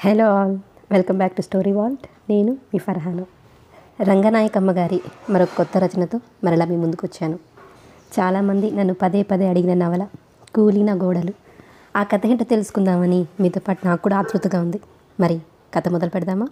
hello all welcome back to Story Vault నేను మీ ఫర్హాను రంగనాయకమ్మ గారి మరొక కొత్త రచనతో మరలా మీ ముందుకు వచ్చాను చాలామంది నన్ను పదే పదే అడిగిన నవల కూలిన గోడలు ఆ కథ ఏంటో తెలుసుకుందామని మీతో పాటు నాకు కూడా ఆతృతగా ఉంది మరి కథ మొదలు పెడదామా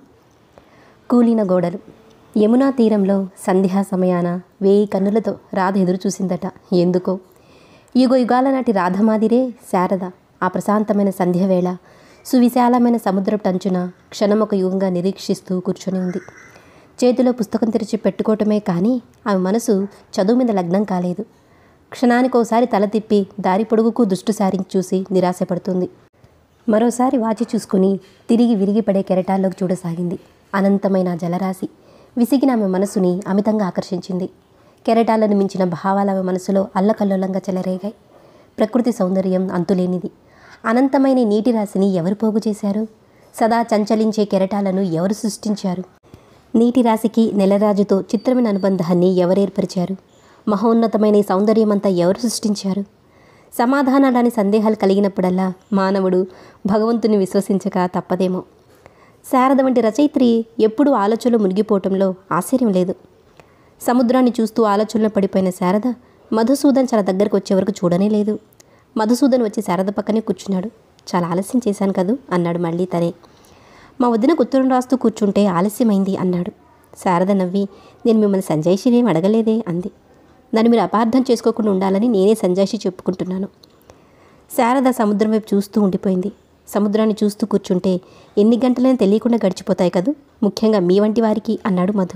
కూలిన గోడలు యమునా తీరంలో సంధ్యా సమయాన వేయి కన్నులతో రాధ ఎదురు చూసిందట ఎందుకో యుగ యుగాల నాటి రాధమాదిరే శారద ఆ ప్రశాంతమైన సంధ్యవేళ సువిశాలమైన సముద్రపు టంచున క్షణం ఒక యుగంగా నిరీక్షిస్తూ కూర్చొని ఉంది చేతిలో పుస్తకం తెరిచి పెట్టుకోవటమే కానీ ఆమె మనసు చదువు మీద లగ్నం కాలేదు క్షణానికోసారి తల తిప్పి దారి పొడుగుకు దుష్టు సారించి చూసి నిరాశపడుతుంది మరోసారి వాచి చూసుకుని తిరిగి విరిగి పడే కెరటాల్లోకి చూడసాగింది అనంతమైన ఆ జలరాశి విసిగిన ఆమె మనసుని అమితంగా ఆకర్షించింది కెరటాలను మించిన భావాలు ఆమె మనసులో అల్లకల్లోలంగా చెలరేగాయి ప్రకృతి సౌందర్యం అంతులేనిది అనంతమైన ఈ నీటి రాశిని ఎవరు పోగు చేశారు సదా చంచలించే కెరటాలను ఎవరు సృష్టించారు నీటి రాశికి నెలరాజుతో చిత్రమైన అనుబంధాన్ని ఎవరు ఏర్పరిచారు మహోన్నతమైన ఈ సౌందర్యమంతా ఎవరు సృష్టించారు సమాధానాలని సందేహాలు కలిగినప్పుడల్లా మానవుడు భగవంతుని విశ్వసించక తప్పదేమో శారద వంటి రచయిత్రి ఎప్పుడూ ఆలోచనలో మునిగిపోవటంలో ఆశ్చర్యం లేదు సముద్రాన్ని చూస్తూ ఆలోచనలో పడిపోయిన శారద మధుసూదన్ చాలా దగ్గరకు వచ్చే వరకు చూడనే లేదు మధుసూదన్ వచ్చి శారద పక్కనే కూర్చున్నాడు చాలా ఆలస్యం చేశాను కదూ అన్నాడు మళ్ళీ తనే మా వదినకు ఉత్తరం రాస్తూ కూర్చుంటే ఆలస్యమైంది అన్నాడు శారద నవ్వి నేను మిమ్మల్ని సంజాయిషిని ఏం అడగలేదే అంది దాన్ని మీరు అపార్థం చేసుకోకుండా ఉండాలని నేనే సంజాయిషి చెప్పుకుంటున్నాను శారద సముద్రం వైపు చూస్తూ ఉండిపోయింది సముద్రాన్ని చూస్తూ కూర్చుంటే ఎన్ని గంటలైనా తెలియకుండా గడిచిపోతాయి కదూ ముఖ్యంగా మీ వంటి వారికి అన్నాడు మధు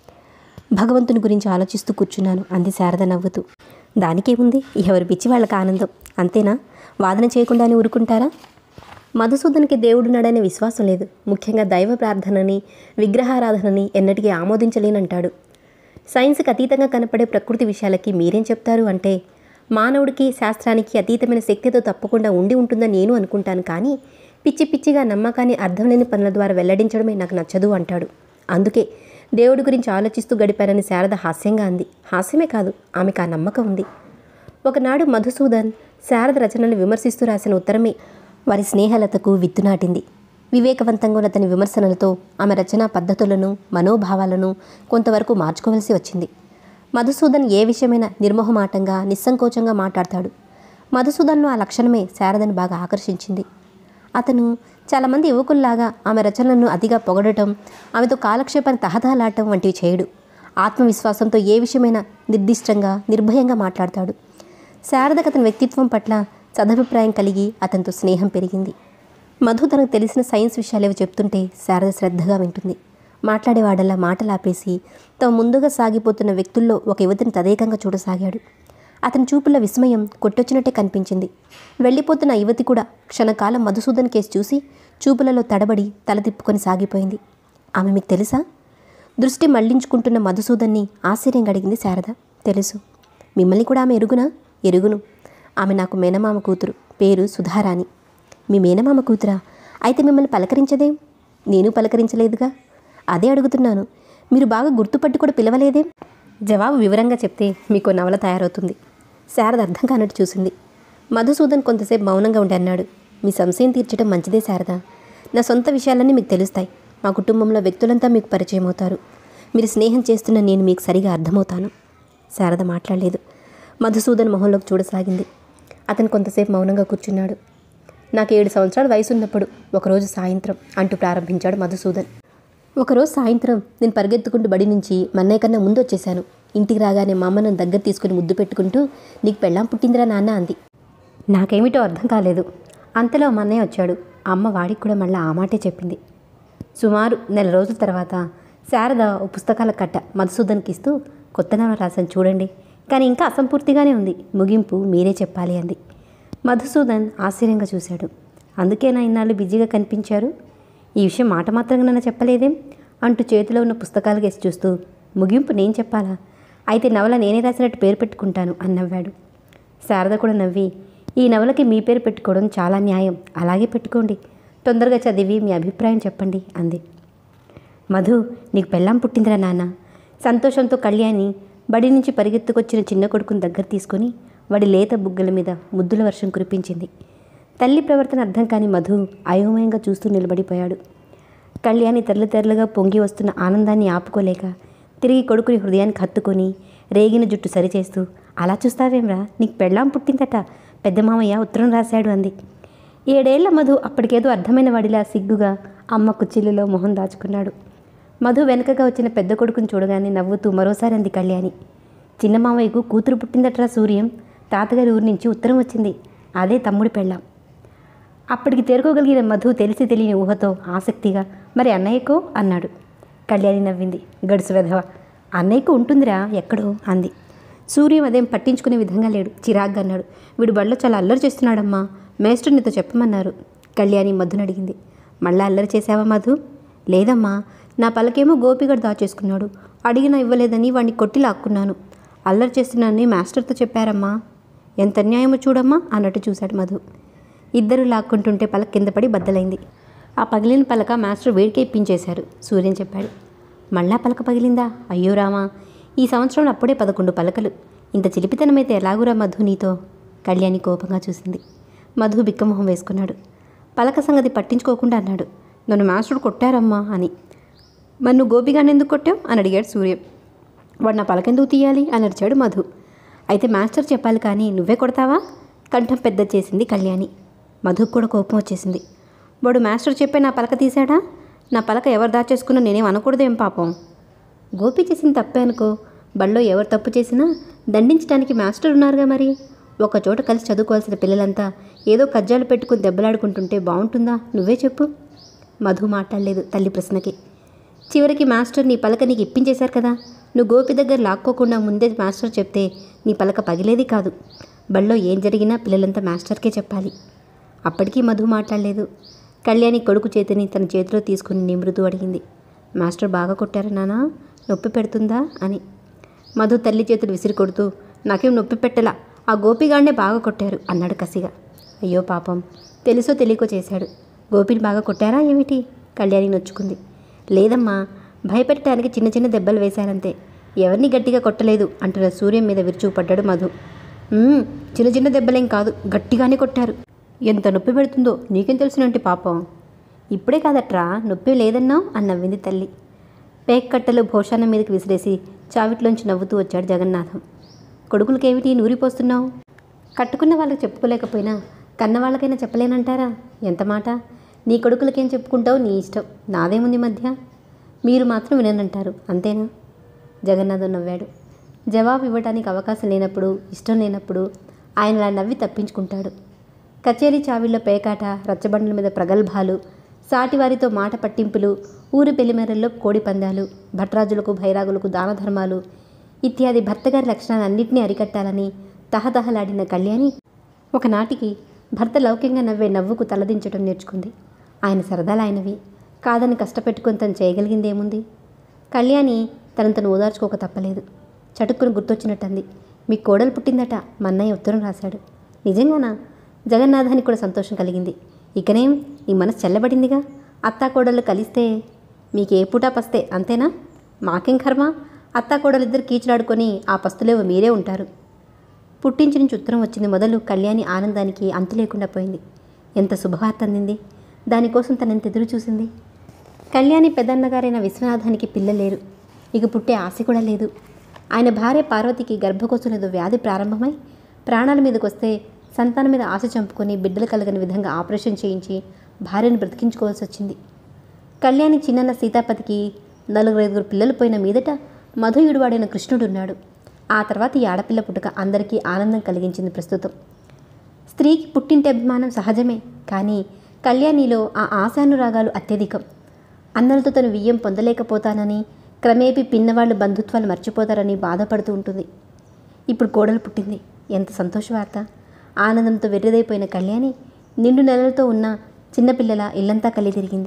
భగవంతుని గురించి ఆలోచిస్తూ కూర్చున్నాను అంది శారద నవ్వుతూ దానికేముంది ఎవరి పిచ్చి వాళ్ళకి ఆనందం అంతేనా వాదన చేయకుండానే ఊరుకుంటారా మధుసూదన్కి దేవుడున్నాడనే విశ్వాసం లేదు ముఖ్యంగా దైవ ప్రార్థనని విగ్రహారాధనని ఎన్నటికీ ఆమోదించలేనంటాడు సైన్స్కి అతీతంగా కనపడే ప్రకృతి విషయాలకి మీరేం చెప్తారు అంటే మానవుడికి శాస్త్రానికి అతీతమైన శక్తితో తప్పకుండా ఉండి ఉంటుందని నేను అనుకుంటాను కానీ పిచ్చి పిచ్చిగా నమ్మకాన్ని అర్థం లేని పనుల ద్వారా వెల్లడించడమే నాకు నచ్చదు అంటాడు అందుకే దేవుడి గురించి ఆలోచిస్తూ గడిపారని శారద హాస్యంగా అంది హాస్యమే కాదు ఆమెకు ఆ నమ్మకం ఉంది ఒకనాడు మధుసూదన్ శారద రచనలు విమర్శిస్తూ రాసిన ఉత్తరమే వారి స్నేహలతకు విత్తు నాటింది వివేకవంతంగా ఉన్న అతని విమర్శనలతో ఆమె రచనా పద్ధతులను మనోభావాలను కొంతవరకు మార్చుకోవలసి వచ్చింది మధుసూదన్ ఏ విషయమైనా నిర్మోహమాటంగా నిస్సంకోచంగా మాట్లాడతాడు మధుసూదన్లో ఆ లక్షణమే శారదని బాగా ఆకర్షించింది అతను చాలామంది యువకుల్లాగా ఆమె రచనలను అతిగా పొగడటం ఆమెతో కాలక్షేపాన్ని తహతహలాడటం వంటివి చేయడు ఆత్మవిశ్వాసంతో ఏ విషయమైనా నిర్దిష్టంగా నిర్భయంగా మాట్లాడతాడు శారదకు అతని వ్యక్తిత్వం పట్ల సదభిప్రాయం కలిగి అతనితో స్నేహం పెరిగింది మధు తనకు తెలిసిన సైన్స్ విషయాలేవో చెప్తుంటే శారద శ్రద్ధగా వింటుంది మాట్లాడేవాడల్లా మాటలాపేసి తమ ముందుగా సాగిపోతున్న వ్యక్తుల్లో ఒక యువతిని తదేకంగా చూడసాగాడు అతని చూపుల విస్మయం కొట్టొచ్చినట్టే కనిపించింది వెళ్ళిపోతున్న ఆ యువతి కూడా క్షణకాలం మధుసూదన్ కేసు చూసి చూపులలో తడబడి తల తిప్పుకొని సాగిపోయింది ఆమె మీకు తెలుసా దృష్టి మళ్లించుకుంటున్న మధుసూదన్ని ఆశ్చర్యం అడిగింది శారద తెలుసు మిమ్మల్ని కూడా ఆమె ఎరుగునా ఎరుగును ఆమె నాకు మేనమామ కూతురు పేరు సుధారాణి మీ మేనమామ కూతురా అయితే మిమ్మల్ని పలకరించదేం నేను పలకరించలేదుగా అదే అడుగుతున్నాను మీరు బాగా గుర్తుపట్టి కూడా పిలవలేదేం జవాబు వివరంగా చెప్తే మీకు నవల తయారవుతుంది శారద అర్థం కానట్టు చూసింది మధుసూదన్ కొంతసేపు మౌనంగా ఉండి అన్నాడు మీ సంశయం తీర్చడం మంచిదే శారద నా సొంత విషయాలన్నీ మీకు తెలుస్తాయి మా కుటుంబంలో వ్యక్తులంతా మీకు పరిచయం అవుతారు మీరు స్నేహం చేస్తున్న నేను మీకు సరిగా అర్థమవుతాను శారద మాట్లాడలేదు మధుసూదన్ మొహంలోకి చూడసాగింది అతను కొంతసేపు మౌనంగా కూర్చున్నాడు నాకు ఏడు సంవత్సరాల వయసు ఉన్నప్పుడు ఒకరోజు సాయంత్రం అంటూ ప్రారంభించాడు మధుసూదన్ ఒకరోజు సాయంత్రం నేను పరిగెత్తుకుంటూ బడి నుంచి మన్నయ్య కన్నా ముందు వచ్చేశాను ఇంటికి రాగానే మా అమ్మ నన్ను దగ్గర తీసుకుని ముద్దు పెట్టుకుంటూ నీకు పెళ్ళాం పుట్టిందిరా నాన్న అంది నాకేమిటో అర్థం కాలేదు అంతలో మా అన్నయ్య వచ్చాడు అమ్మ వాడికి కూడా మళ్ళీ ఆ మాటే చెప్పింది సుమారు నెల రోజుల తర్వాత శారద ఓ పుస్తకాల కట్ట మధుసూదన్కి ఇస్తూ కొత్త నవల రాశాను చూడండి కానీ ఇంకా అసంపూర్తిగానే ఉంది ముగింపు మీరే చెప్పాలి అంది మధుసూదన్ ఆశ్చర్యంగా చూశాడు అందుకేనా ఇన్నాళ్ళు బిజీగా కనిపించారు ఈ విషయం మాట మాత్రంగా నన్ను చెప్పలేదేం అంటూ చేతిలో ఉన్న పుస్తకాలు కేసి చూస్తూ ముగింపు నేను చెప్పాలా అయితే నవల నేనే రాసినట్టు పేరు పెట్టుకుంటాను అని నవ్వాడు శారద కూడా నవ్వి ఈ నవలకి మీ పేరు పెట్టుకోవడం చాలా న్యాయం అలాగే పెట్టుకోండి తొందరగా చదివి మీ అభిప్రాయం చెప్పండి అంది మధు నీకు పెళ్ళాం పుట్టిందిరా నాన్న సంతోషంతో కళ్యాణి బడి నుంచి పరిగెత్తుకొచ్చిన చిన్న కొడుకుని దగ్గర తీసుకొని వాడి లేత బుగ్గల మీద ముద్దుల వర్షం కురిపించింది తల్లి ప్రవర్తన అర్థం కాని మధు అయోమయంగా చూస్తూ నిలబడిపోయాడు కళ్యాణి తెరలు తెరలుగా పొంగి వస్తున్న ఆనందాన్ని ఆపుకోలేక తిరిగి కొడుకుని హృదయానికి హత్తుకొని రేగిన జుట్టు సరిచేస్తూ అలా చూస్తావేమ్రా నీకు పెళ్ళాం పుట్టిందట పెద్ద మామయ్య ఉత్తరం రాశాడు అంది ఏడేళ్ల మధు అప్పటికేదో అర్థమైన వాడిలా సిగ్గుగా అమ్మ కుచ్చిళ్ళలో మొహం దాచుకున్నాడు మధు వెనకగా వచ్చిన పెద్ద కొడుకుని చూడగానే నవ్వుతూ మరోసారి అంది కళ్యాణి చిన్న మామయ్యకు కూతురు పుట్టిందట్రా సూర్యం తాతగారి ఊరి నుంచి ఉత్తరం వచ్చింది అదే తమ్ముడి పెళ్ళాం అప్పటికి తేరుకోగలిగిన మధు తెలిసి తెలియని ఊహతో ఆసక్తిగా మరి అన్నయ్యకో అన్నాడు కళ్యాణి నవ్వింది గడుసు వెధవ అన్నయ్యకు ఉంటుందిరా ఎక్కడో అంది సూర్యం అదేం పట్టించుకునే విధంగా లేడు చిరాగ్గా అన్నాడు వీడు బడిలో చాలా అల్లరి చేస్తున్నాడమ్మా మేస్టర్ నీతో చెప్పమన్నారు కళ్యాణి మధుని అడిగింది మళ్ళా అల్లరి చేసావా మధు లేదమ్మా నా పలకేమో గోపిగడు దాచేసుకున్నాడు అడిగినా ఇవ్వలేదని వాడిని కొట్టి లాక్కున్నాను అల్లరి చేస్తున్నానని మాస్టర్తో చెప్పారమ్మా ఎంత అన్యాయమో చూడమ్మా అన్నట్టు చూశాడు మధు ఇద్దరు లాక్కుంటుంటే పలక కింద పడి బద్దలైంది ఆ పగిలిన పలక మాస్టర్ వేడికే ఇప్పించేశారు సూర్యం చెప్పాడు మళ్ళా పలక పగిలిందా అయ్యో రామా ఈ సంవత్సరం అప్పుడే పదకొండు పలకలు ఇంత చిలిపితనమైతే ఎలాగురా మధు నీతో కళ్యాణి కోపంగా చూసింది మధు బిక్కమొహం వేసుకున్నాడు పలక సంగతి పట్టించుకోకుండా అన్నాడు నన్ను మాస్టర్ కొట్టారమ్మా అని మరి నువ్వు గోపిగాన్ని ఎందుకు కొట్టావు అని అడిగాడు సూర్యం వాడు నా పలకెందుకు తీయాలి అని అడిచాడు మధు అయితే మాస్టర్ చెప్పాలి కానీ నువ్వే కొడతావా కంఠం పెద్ద చేసింది కళ్యాణి మధుకు కూడా కోపం వచ్చేసింది వాడు మాస్టర్ చెప్పే నా పలక తీశాడా నా పలక ఎవరు దాచేసుకున్నా నేనేం అనకూడదేం పాపం గోపి చేసిన తప్పే అనుకో బళ్ళో ఎవరు తప్పు చేసినా దండించడానికి మాస్టర్ ఉన్నారుగా మరి ఒక చోట కలిసి చదువుకోవాల్సిన పిల్లలంతా ఏదో కజ్జాలు పెట్టుకుని దెబ్బలాడుకుంటుంటే బాగుంటుందా నువ్వే చెప్పు మధు మాట్లాడలేదు తల్లి ప్రశ్నకి చివరికి మాస్టర్ నీ పలక నీకు ఇప్పించేశారు కదా నువ్వు గోపి దగ్గర లాక్కోకుండా ముందే మాస్టర్ చెప్తే నీ పలక పగిలేది కాదు బళ్ళో ఏం జరిగినా పిల్లలంతా మాస్టర్కే చెప్పాలి అప్పటికీ మధు మాట్లాడలేదు కళ్యాణి కొడుకు చేతిని తన చేతిలో తీసుకుని నిమృతూ అడిగింది మాస్టర్ బాగా కొట్టారా నానా నొప్పి పెడుతుందా అని మధు తల్లి చేతులు విసిరి కొడుతూ నాకేం నొప్పి పెట్టలా ఆ గోపిగాడినే బాగా కొట్టారు అన్నాడు కసిగా అయ్యో పాపం తెలుసో తెలియకో చేశాడు గోపిని బాగా కొట్టారా ఏమిటి కళ్యాణి నొచ్చుకుంది లేదమ్మా భయపెట్టడానికి చిన్న చిన్న దెబ్బలు వేశారంతే ఎవరిని గట్టిగా కొట్టలేదు అంటున్న సూర్యం మీద విరుచుకుపడ్డాడు మధు "ఉమ్, చిన్న చిన్న దెబ్బలేం కాదు గట్టిగానే కొట్టారు ఎంత నొప్పి పెడుతుందో నీకేం తెలుసునంటే పాపం ఇప్పుడే కాదట్రా నొప్పి లేదన్నావు అని నవ్వింది తల్లి పేక్ కట్టలు భోషానం మీదకి విసిరేసి చావిట్లోంచి నవ్వుతూ వచ్చాడు జగన్నాథం కొడుకులకేమిటి నూరిపోస్తున్నావు కట్టుకున్న వాళ్ళకి చెప్పుకోలేకపోయినా కన్న వాళ్ళకైనా చెప్పలేనంటారా ఎంత మాట నీ కొడుకులకేం చెప్పుకుంటావు నీ ఇష్టం నాదేముంది మధ్య మీరు మాత్రం విననంటారు అంతేనా జగన్నాథం నవ్వాడు జవాబు ఇవ్వడానికి అవకాశం లేనప్పుడు ఇష్టం లేనప్పుడు ఆయన అలా నవ్వి తప్పించుకుంటాడు కచేరీ చావిళ్ళ పేకాట రచ్చబండల మీద ప్రగల్భాలు సాటివారితో మాట పట్టింపులు ఊరి పెళ్లిమేరల్లో కోడి పందాలు భట్రాజులకు భైరాగులకు దాన ధర్మాలు ఇత్యాది భర్తగారి లక్షణాలన్నింటినీ అరికట్టాలని తహతహలాడిన కళ్యాణి ఒకనాటికి భర్త లౌక్యంగా నవ్వే నవ్వుకు తలదించడం నేర్చుకుంది ఆయన సరదాలు ఆయనవి కాదని కష్టపెట్టుకుని తను చేయగలిగిందేముంది కళ్యాణి తనను తను ఓదార్చుకోక తప్పలేదు చటుక్కును గుర్తొచ్చినట్టుంది మీ కోడలు పుట్టిందట మా అన్నయ్య ఉత్తరం రాశాడు నిజంగానా జగన్నాథానికి కూడా సంతోషం కలిగింది ఇకనేం నీ మనసు చల్లబడిందిగా అత్తా కోడళ్ళు కలిస్తే మీకు ఏ పూటా పస్తే అంతేనా మాకేం కర్మ అత్తా కోడలిద్దరు కీచులాడుకొని ఆ పస్తులేవో మీరే ఉంటారు పుట్టించి నుంచి ఉత్తరం వచ్చింది మొదలు కళ్యాణి ఆనందానికి అంతు లేకుండా పోయింది ఎంత శుభవార్త అందింది దానికోసం తనెంత ఎదురు చూసింది కళ్యాణి పెద్దన్నగారైన విశ్వనాథానికి పిల్లలేరు ఇక పుట్టే ఆశ కూడా లేదు ఆయన భార్య పార్వతికి గర్భకోశం ఏదో వ్యాధి ప్రారంభమై ప్రాణాల మీదకి వస్తే సంతానం మీద ఆశ చంపుకొని బిడ్డలు కలగని విధంగా ఆపరేషన్ చేయించి భార్యను బ్రతికించుకోవాల్సి వచ్చింది కళ్యాణి చిన్నన్న సీతాపతికి నలుగురు ఐదుగురు పిల్లలు పోయిన మీదట మధుయుడువాడైన కృష్ణుడు ఉన్నాడు ఆ తర్వాత ఈ ఆడపిల్ల పుట్టుక అందరికీ ఆనందం కలిగించింది ప్రస్తుతం స్త్రీకి పుట్టింటి అభిమానం సహజమే కానీ కళ్యాణిలో ఆ ఆశానురాగాలు అత్యధికం అన్నలతో తను వియ్యం పొందలేకపోతానని క్రమేపీ పిన్నవాళ్ళు బంధుత్వాలు మర్చిపోతారని బాధపడుతూ ఉంటుంది ఇప్పుడు కోడలు పుట్టింది ఎంత సంతోష వార్త ఆనందంతో వెర్రిదైపోయిన కళ్యాణి నిండు నెలలతో ఉన్న చిన్నపిల్లల ఇల్లంతా కలిగి తిరిగింది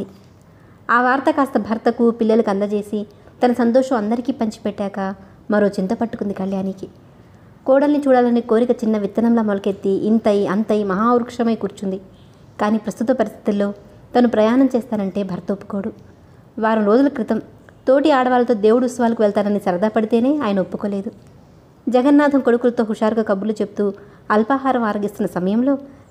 ఆ వార్త కాస్త భర్తకు పిల్లలకు అందజేసి తన సంతోషం అందరికీ పంచిపెట్టాక మరో చింత పట్టుకుంది కళ్యాణికి కోడల్ని చూడాలనే కోరిక చిన్న విత్తనంలా మొలకెత్తి ఇంతై అంతై మహావృక్షమై కూర్చుంది కానీ ప్రస్తుత పరిస్థితుల్లో తను ప్రయాణం చేస్తానంటే భర్త ఒప్పుకోడు వారం రోజుల క్రితం తోటి ఆడవాళ్ళతో దేవుడు ఉత్సవాలకు వెళ్తానని సరదా పడితేనే ఆయన ఒప్పుకోలేదు జగన్నాథం కొడుకులతో హుషారుగా కబుర్లు చెప్తూ అల్పాహారం ఆరగిస్తున్న సమయంలో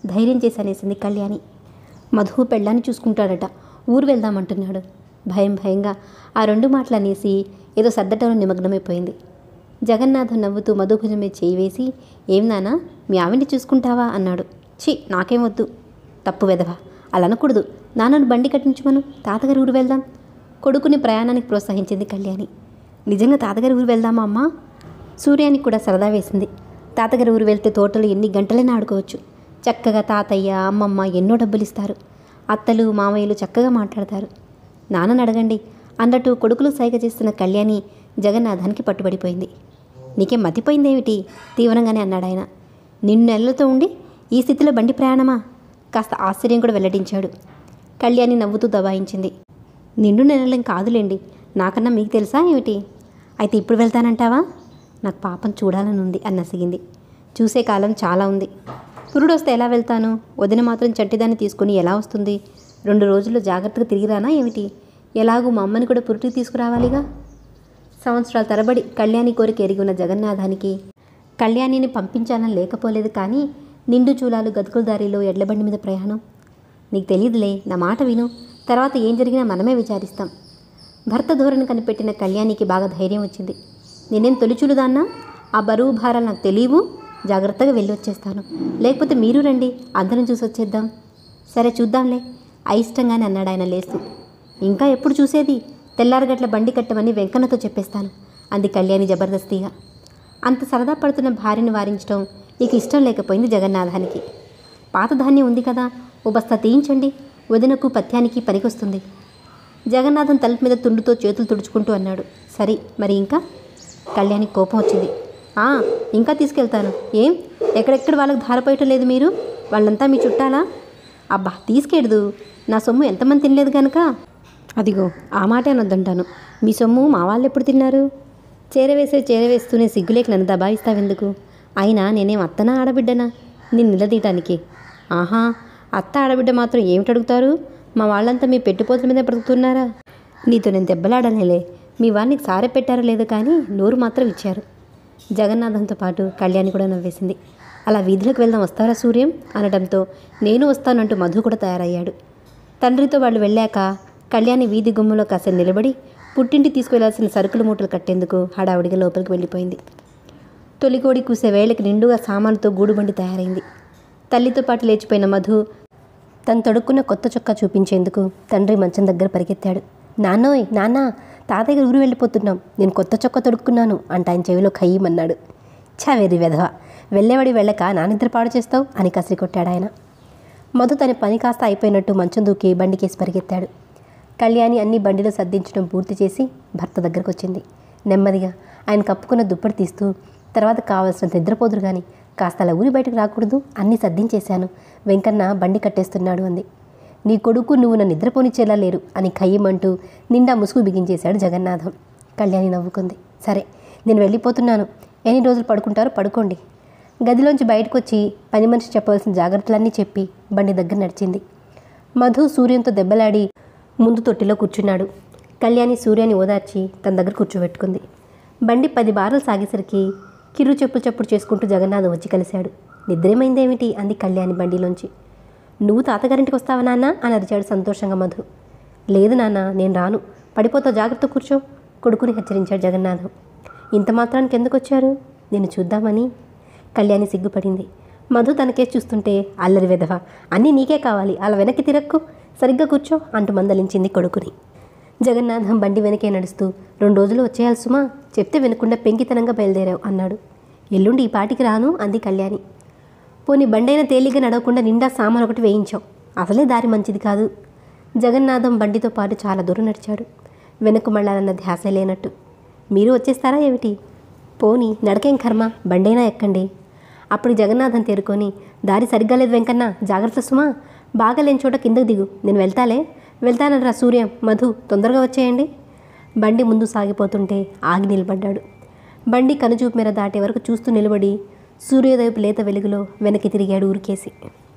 ధైర్యం చేసి అనేసింది కళ్యాణి మధు పెళ్ళాన్ని చూసుకుంటాడట ఊరు వెళ్దామంటున్నాడు భయం భయంగా ఆ రెండు మాటలు అనేసి ఏదో సర్దటంలో నిమగ్నమైపోయింది జగన్నాథం నవ్వుతూ మధు భుజం మీద చేయి వేసి ఏం నానా మీ ఆవిడ్ని చూసుకుంటావా అన్నాడు ఛీ నాకేం వద్దు తప్పు వెదవా అలా అనకూడదు నాన్నను బండి కట్టించమను తాతగారి ఊరు వెళ్దాం కొడుకుని ప్రయాణానికి ప్రోత్సహించింది కళ్యాణి నిజంగా తాతగారి ఊరు వెళ్దామా అమ్మా సూర్యానికి కూడా సరదా వేసింది తాతగారి ఊరు వెళ్తే తోటలు ఎన్ని గంటలైనా ఆడుకోవచ్చు చక్కగా తాతయ్య అమ్మమ్మ ఎన్నో డబ్బులు ఇస్తారు అత్తలు మామయ్యలు చక్కగా మాట్లాడతారు నాన్నని అడగండి అన్నట్టు కొడుకులు సైగ చేస్తున్న కళ్యాణి జగన్నాథానికి పట్టుబడిపోయింది నీకేం మతిపోయిందేమిటి తీవ్రంగానే అన్నాడు ఆయన నిన్ను నెలలతో ఉండి ఈ స్థితిలో బండి ప్రయాణమా కాస్త ఆశ్చర్యం కూడా వెల్లడించాడు కళ్యాణి నవ్వుతూ దబాయించింది నిండు నెలలేం కాదులేండి నాకన్నా మీకు తెలుసా ఏమిటి అయితే ఇప్పుడు వెళ్తానంటావా నాకు పాపం చూడాలని ఉంది అని నసిగింది చూసే కాలం చాలా ఉంది పురుడు వస్తే ఎలా వెళ్తాను వదిన మాత్రం చట్టిదాన్ని తీసుకుని ఎలా వస్తుంది రెండు రోజుల్లో జాగ్రత్తగా తిరిగి రానా ఏమిటి ఎలాగూ మా అమ్మని కూడా పురుటికి తీసుకురావాలిగా సంవత్సరాల తరబడి కళ్యాణి కోరిక ఎరిగి ఉన్న జగన్నాథానికి కళ్యాణిని పంపించాలని లేకపోలేదు కానీ నిండు చూలాలు గతుకుల దారిలో ఎడ్లబండి మీద ప్రయాణం నీకు తెలియదులే నా మాట విను తర్వాత ఏం జరిగినా మనమే విచారిస్తాం భర్త ధోరణి కనిపెట్టిన కళ్యాణికి బాగా ధైర్యం వచ్చింది నేనేం తొలిచులుదాన్నా ఆ బరువు భారాలు నాకు తెలియవు జాగ్రత్తగా వెళ్ళి వచ్చేస్తాను లేకపోతే మీరు రండి అందరం చూసి వచ్చేద్దాం సరే చూద్దాంలే అయిష్టంగానే అన్నాడు ఆయన లేస్తూ ఇంకా ఎప్పుడు చూసేది తెల్లారగట్ల బండి కట్టమని వెంకన్నతో చెప్పేస్తాను అంది కళ్యాణి జబర్దస్తిగా అంత సరదా పడుతున్న భార్యని వారించడం ఇక ఇష్టం లేకపోయింది జగన్నాథానికి పాత ధాన్యం ఉంది కదా ఓ బస్తా తీయించండి వదినకు పథ్యానికి పనికొస్తుంది జగన్నాథం తలుపు మీద తుండుతో చేతులు తుడుచుకుంటూ అన్నాడు సరే మరి ఇంకా కళ్యాణి కోపం వచ్చింది "ఆ, ఇంకా తీసుకెళ్తాను ఏం ఎక్కడెక్కడ వాళ్ళకి ధారపోయటం లేదు మీరు వాళ్ళంతా మీ చుట్టాలా అబ్బా తీసుకెడదు నా సొమ్ము ఎంతమంది తినలేదు కనుక అదిగో ఆ మాటే అనొద్దంటాను మీ సొమ్ము మా వాళ్ళు ఎప్పుడు తిన్నారు చేరవేసే చేరవేస్తూనే సిగ్గులేక నన్ను దబాయిస్తావెందుకు అయినా నేనేం అత్తనా ఆడబిడ్డనా నిన్ను నిలదీయటానికి ఆహా అత్త ఆడబిడ్డ మాత్రం ఏమిటి అడుగుతారు మా వాళ్ళంతా మీ పెట్టుపోతుల మీద బ్రతుకుతున్నారా నీతో నేను దెబ్బలాడలేలే మీ వారికి సారె పెట్టారో లేదో కానీ నోరు మాత్రం ఇచ్చారు జగన్నాథంతో పాటు కళ్యాణి కూడా నవ్వేసింది అలా వీధిలోకి వెళ్దాం వస్తారా సూర్యం అనడంతో నేను వస్తానంటూ మధు కూడా తయారయ్యాడు తండ్రితో వాళ్ళు వెళ్ళాక కళ్యాణి వీధి గుమ్మంలో కాసేపు నిలబడి పుట్టింటి తీసుకువెళ్లాల్సిన సరుకుల మూటలు కట్టేందుకు హడావుడిగా లోపలికి వెళ్ళిపోయింది తొలికోడి కూసే వేళకి నిండుగా సామానుతో గూడుబండి తయారైంది తల్లితో పాటు లేచిపోయిన మధు తను తొడుక్కున్న కొత్త చొక్కా చూపించేందుకు తండ్రి మంచం దగ్గర పరిగెత్తాడు నాన్నోయ్ నాన్న తాతయ్య గారి ఊరు వెళ్ళిపోతున్నాం నేను కొత్త చొక్కా తొడుక్కున్నాను అంట ఆయన చెవిలో ఖయ్యమన్నాడు ఛా వెర్రి వెధవ వెళ్ళేవాడి వెళ్ళక నా నిద్ర పాడు చేస్తావు అని కసిరి కొట్టాడు ఆయన మధు తన పని కాస్త అయిపోయినట్టు మంచం దూకి బండికేసి పరిగెత్తాడు కళ్యాణి అన్ని బండిలో సర్దించడం పూర్తి చేసి భర్త దగ్గరకు వచ్చింది నెమ్మదిగా ఆయన కప్పుకున్న దుప్పటి తీస్తూ తర్వాత కావలసిన నిద్రపోదురు కానీ కాస్త అలా ఊరి బయటకు రాకూడదు అన్నీ సర్దించేశాను వెంకన్న బండి కట్టేస్తున్నాడు అంది నీ కొడుకు నువ్వు నన్ను నిద్రపోనిచ్చేలా లేరు అని ఖయ్యమంటూ నిండా ముసుగు బిగించేశాడు జగన్నాథం కళ్యాణి నవ్వుకుంది సరే నేను వెళ్ళిపోతున్నాను ఎన్ని రోజులు పడుకుంటారో పడుకోండి గదిలోంచి బయటకు వచ్చి పని మనిషి చెప్పవలసిన జాగ్రత్తలన్నీ చెప్పి బండి దగ్గర నడిచింది మధు సూర్యంతో దెబ్బలాడి ముందు తొట్టిలో కూర్చున్నాడు కళ్యాణి సూర్యాన్ని ఓదార్చి తన దగ్గర కూర్చోబెట్టుకుంది బండి పది బారలు సాగేసరికి కిర్రు చెప్పులు చప్పుడు చేసుకుంటూ జగన్నాథం వచ్చి కలిశాడు నిద్రేమైందేమిటి అంది కళ్యాణి బండిలోంచి నువ్వు తాతగారింటికి వస్తావా నాన్న అని అరిచాడు సంతోషంగా మధు లేదు నాన్న నేను రాను పడిపోతా జాగ్రత్త కూర్చో కొడుకుని హెచ్చరించాడు జగన్నాథం ఇంత మాత్రానికి ఎందుకు వచ్చారు నేను చూద్దామని కళ్యాణి సిగ్గుపడింది మధు తనకేసి చూస్తుంటే అల్లరి వెధవ అన్నీ నీకే కావాలి అలా వెనక్కి తిరక్కు సరిగ్గా కూర్చో అంటూ మందలించింది కొడుకుని జగన్నాథం బండి వెనకే నడుస్తూ రెండు రోజులు వచ్చేయాలి సుమా చెప్తే వినకుండా పెంకితనంగా బయలుదేరావు అన్నాడు ఎల్లుండి ఈ పాటికి రాను అంది కళ్యాణి పోనీ బండైన తేలిగ్గా నడవకుండా నిండా సామాన్ ఒకటి వేయించావు అసలే దారి మంచిది కాదు జగన్నాథం బండితో పాటు చాలా దూరం నడిచాడు వెనక్కు మళ్ళాలన్న ధ్యాస లేనట్టు మీరు వచ్చేస్తారా ఏమిటి పోనీ నడకేం కర్మ బండైనా ఎక్కండి అప్పుడు జగన్నాథం తేరుకొని దారి సరిగ్గా లేదు వెంకన్న జాగ్రత్త సుమా బాగా లేని చోట కిందకు దిగు నేను వెళ్తాలే వెళ్తానరా సూర్యం మధు తొందరగా వచ్చేయండి బండి ముందు సాగిపోతుంటే ఆగి నిలబడ్డాడు బండి కనుచూపు మేర దాటే వరకు చూస్తూ నిలబడి సూర్యోదయపు లేత వెలుగులో వెనక్కి తిరిగాడు ఊరికేసి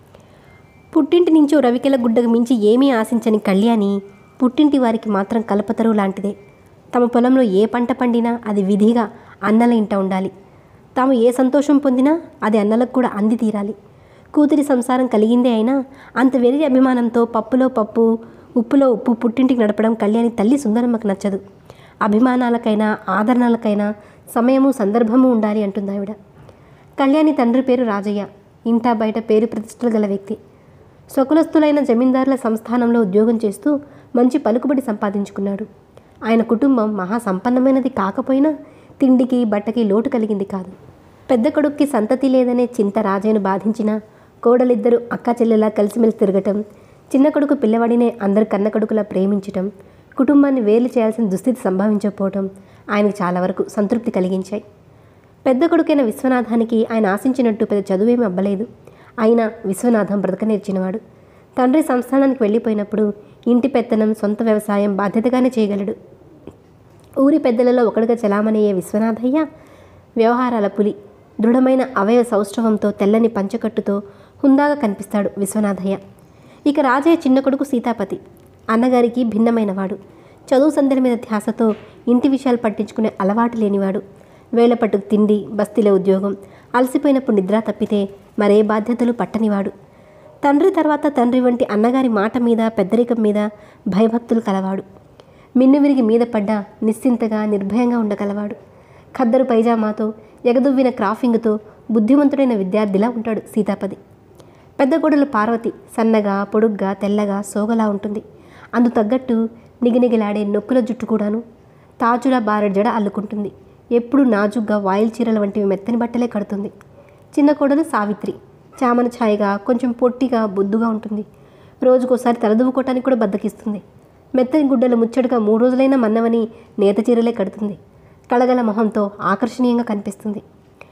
పుట్టింటి నుంచో రవికెల గుడ్డకు మించి ఏమీ ఆశించని కళ్యాణి పుట్టింటి వారికి మాత్రం కలపతరువు లాంటిదే తమ పొలంలో ఏ పంట పండినా అది విధిగా అన్నల ఇంట ఉండాలి తాము ఏ సంతోషం పొందినా అది అన్నలకు కూడా అంది తీరాలి కూతురి సంసారం కలిగిందే అయినా అంత వెర్రి అభిమానంతో పప్పులో పప్పు ఉప్పులో ఉప్పు పుట్టింటికి నడపడం కళ్యాణి తల్లి సుందరమ్మకు నచ్చదు అభిమానాలకైనా ఆదరణలకైనా సమయము సందర్భము ఉండాలి అంటుంది ఆవిడ కళ్యాణి తండ్రి పేరు రాజయ్య ఇంటా బయట పేరు ప్రతిష్టలు గల వ్యక్తి స్వకులస్తులైన జమీందారుల సంస్థానంలో ఉద్యోగం చేస్తూ మంచి పలుకుబడి సంపాదించుకున్నాడు ఆయన కుటుంబం మహా సంపన్నమైనది కాకపోయినా తిండికి బట్టకి లోటు కలిగింది కాదు పెద్ద కొడుక్కి సంతతి లేదనే చింత రాజయ్యను బాధించిన కోడలిద్దరూ అక్క చెల్లెలా కలిసిమెలిసి తిరగటం చిన్న కొడుకు పిల్లవాడినే అందరు కన్న కొడుకులా ప్రేమించటం కుటుంబాన్ని వేలు చేయాల్సిన దుస్థితి సంభవించకపోవటం ఆయనకు చాలా వరకు సంతృప్తి కలిగించాయి పెద్ద కొడుకైన విశ్వనాథానికి ఆయన ఆశించినట్టు పెద్ద చదువేమీ అవ్వలేదు అయినా విశ్వనాథం బ్రతక నేర్చినవాడు తండ్రి సంస్థానానికి వెళ్ళిపోయినప్పుడు ఇంటి పెత్తనం సొంత వ్యవసాయం బాధ్యతగానే చేయగలడు ఊరి పెద్దలలో ఒకడుగా చలామణయ్యే విశ్వనాథయ్య వ్యవహారాల పులి దృఢమైన అవయవ సౌష్ఠవంతో తెల్లని పంచకట్టుతో హుందాగా కనిపిస్తాడు విశ్వనాథయ్య ఇక రాజయ్య చిన్న కొడుకు సీతాపతి అన్నగారికి భిన్నమైనవాడు చదువు సందడి మీద ధ్యాసతో ఇంటి విషయాలు పట్టించుకునే అలవాటు లేనివాడు వేళపట్టుకు తిండి బస్తీల ఉద్యోగం అలసిపోయినప్పుడు నిద్ర తప్పితే మరే బాధ్యతలు పట్టనివాడు తండ్రి తర్వాత తండ్రి వంటి అన్నగారి మాట మీద పెద్దరికం మీద భయభక్తులు కలవాడు మిన్ను విరిగి మీద పడ్డ నిశ్చింతగా నిర్భయంగా ఉండగలవాడు ఖద్దరు పైజామాతో ఎగదువ్విన క్రాఫింగ్తో బుద్ధిమంతుడైన విద్యార్థిలా ఉంటాడు సీతాపతి పెద్ద గొడలు పార్వతి సన్నగా పొడుగ్గా తెల్లగా సోగలా ఉంటుంది అందు తగ్గట్టు నిగినిగిలాడే నొక్కుల జుట్టు కూడాను తాజులా బారెడ్ జడ అల్లుకుంటుంది ఎప్పుడు నాజుగ్గా వాయిల్ చీరల వంటివి మెత్తని బట్టలే కడుతుంది చిన్న కోడలు సావిత్రి చామన ఛాయగా కొంచెం పొట్టిగా బొద్దుగా ఉంటుంది రోజుకోసారి తలదువ్వుకోవటానికి కూడా బద్దకిస్తుంది మెత్తని గుడ్డలు ముచ్చటగా మూడు రోజులైనా మన్నవని నేత చీరలే కడుతుంది కళగల మొహంతో ఆకర్షణీయంగా కనిపిస్తుంది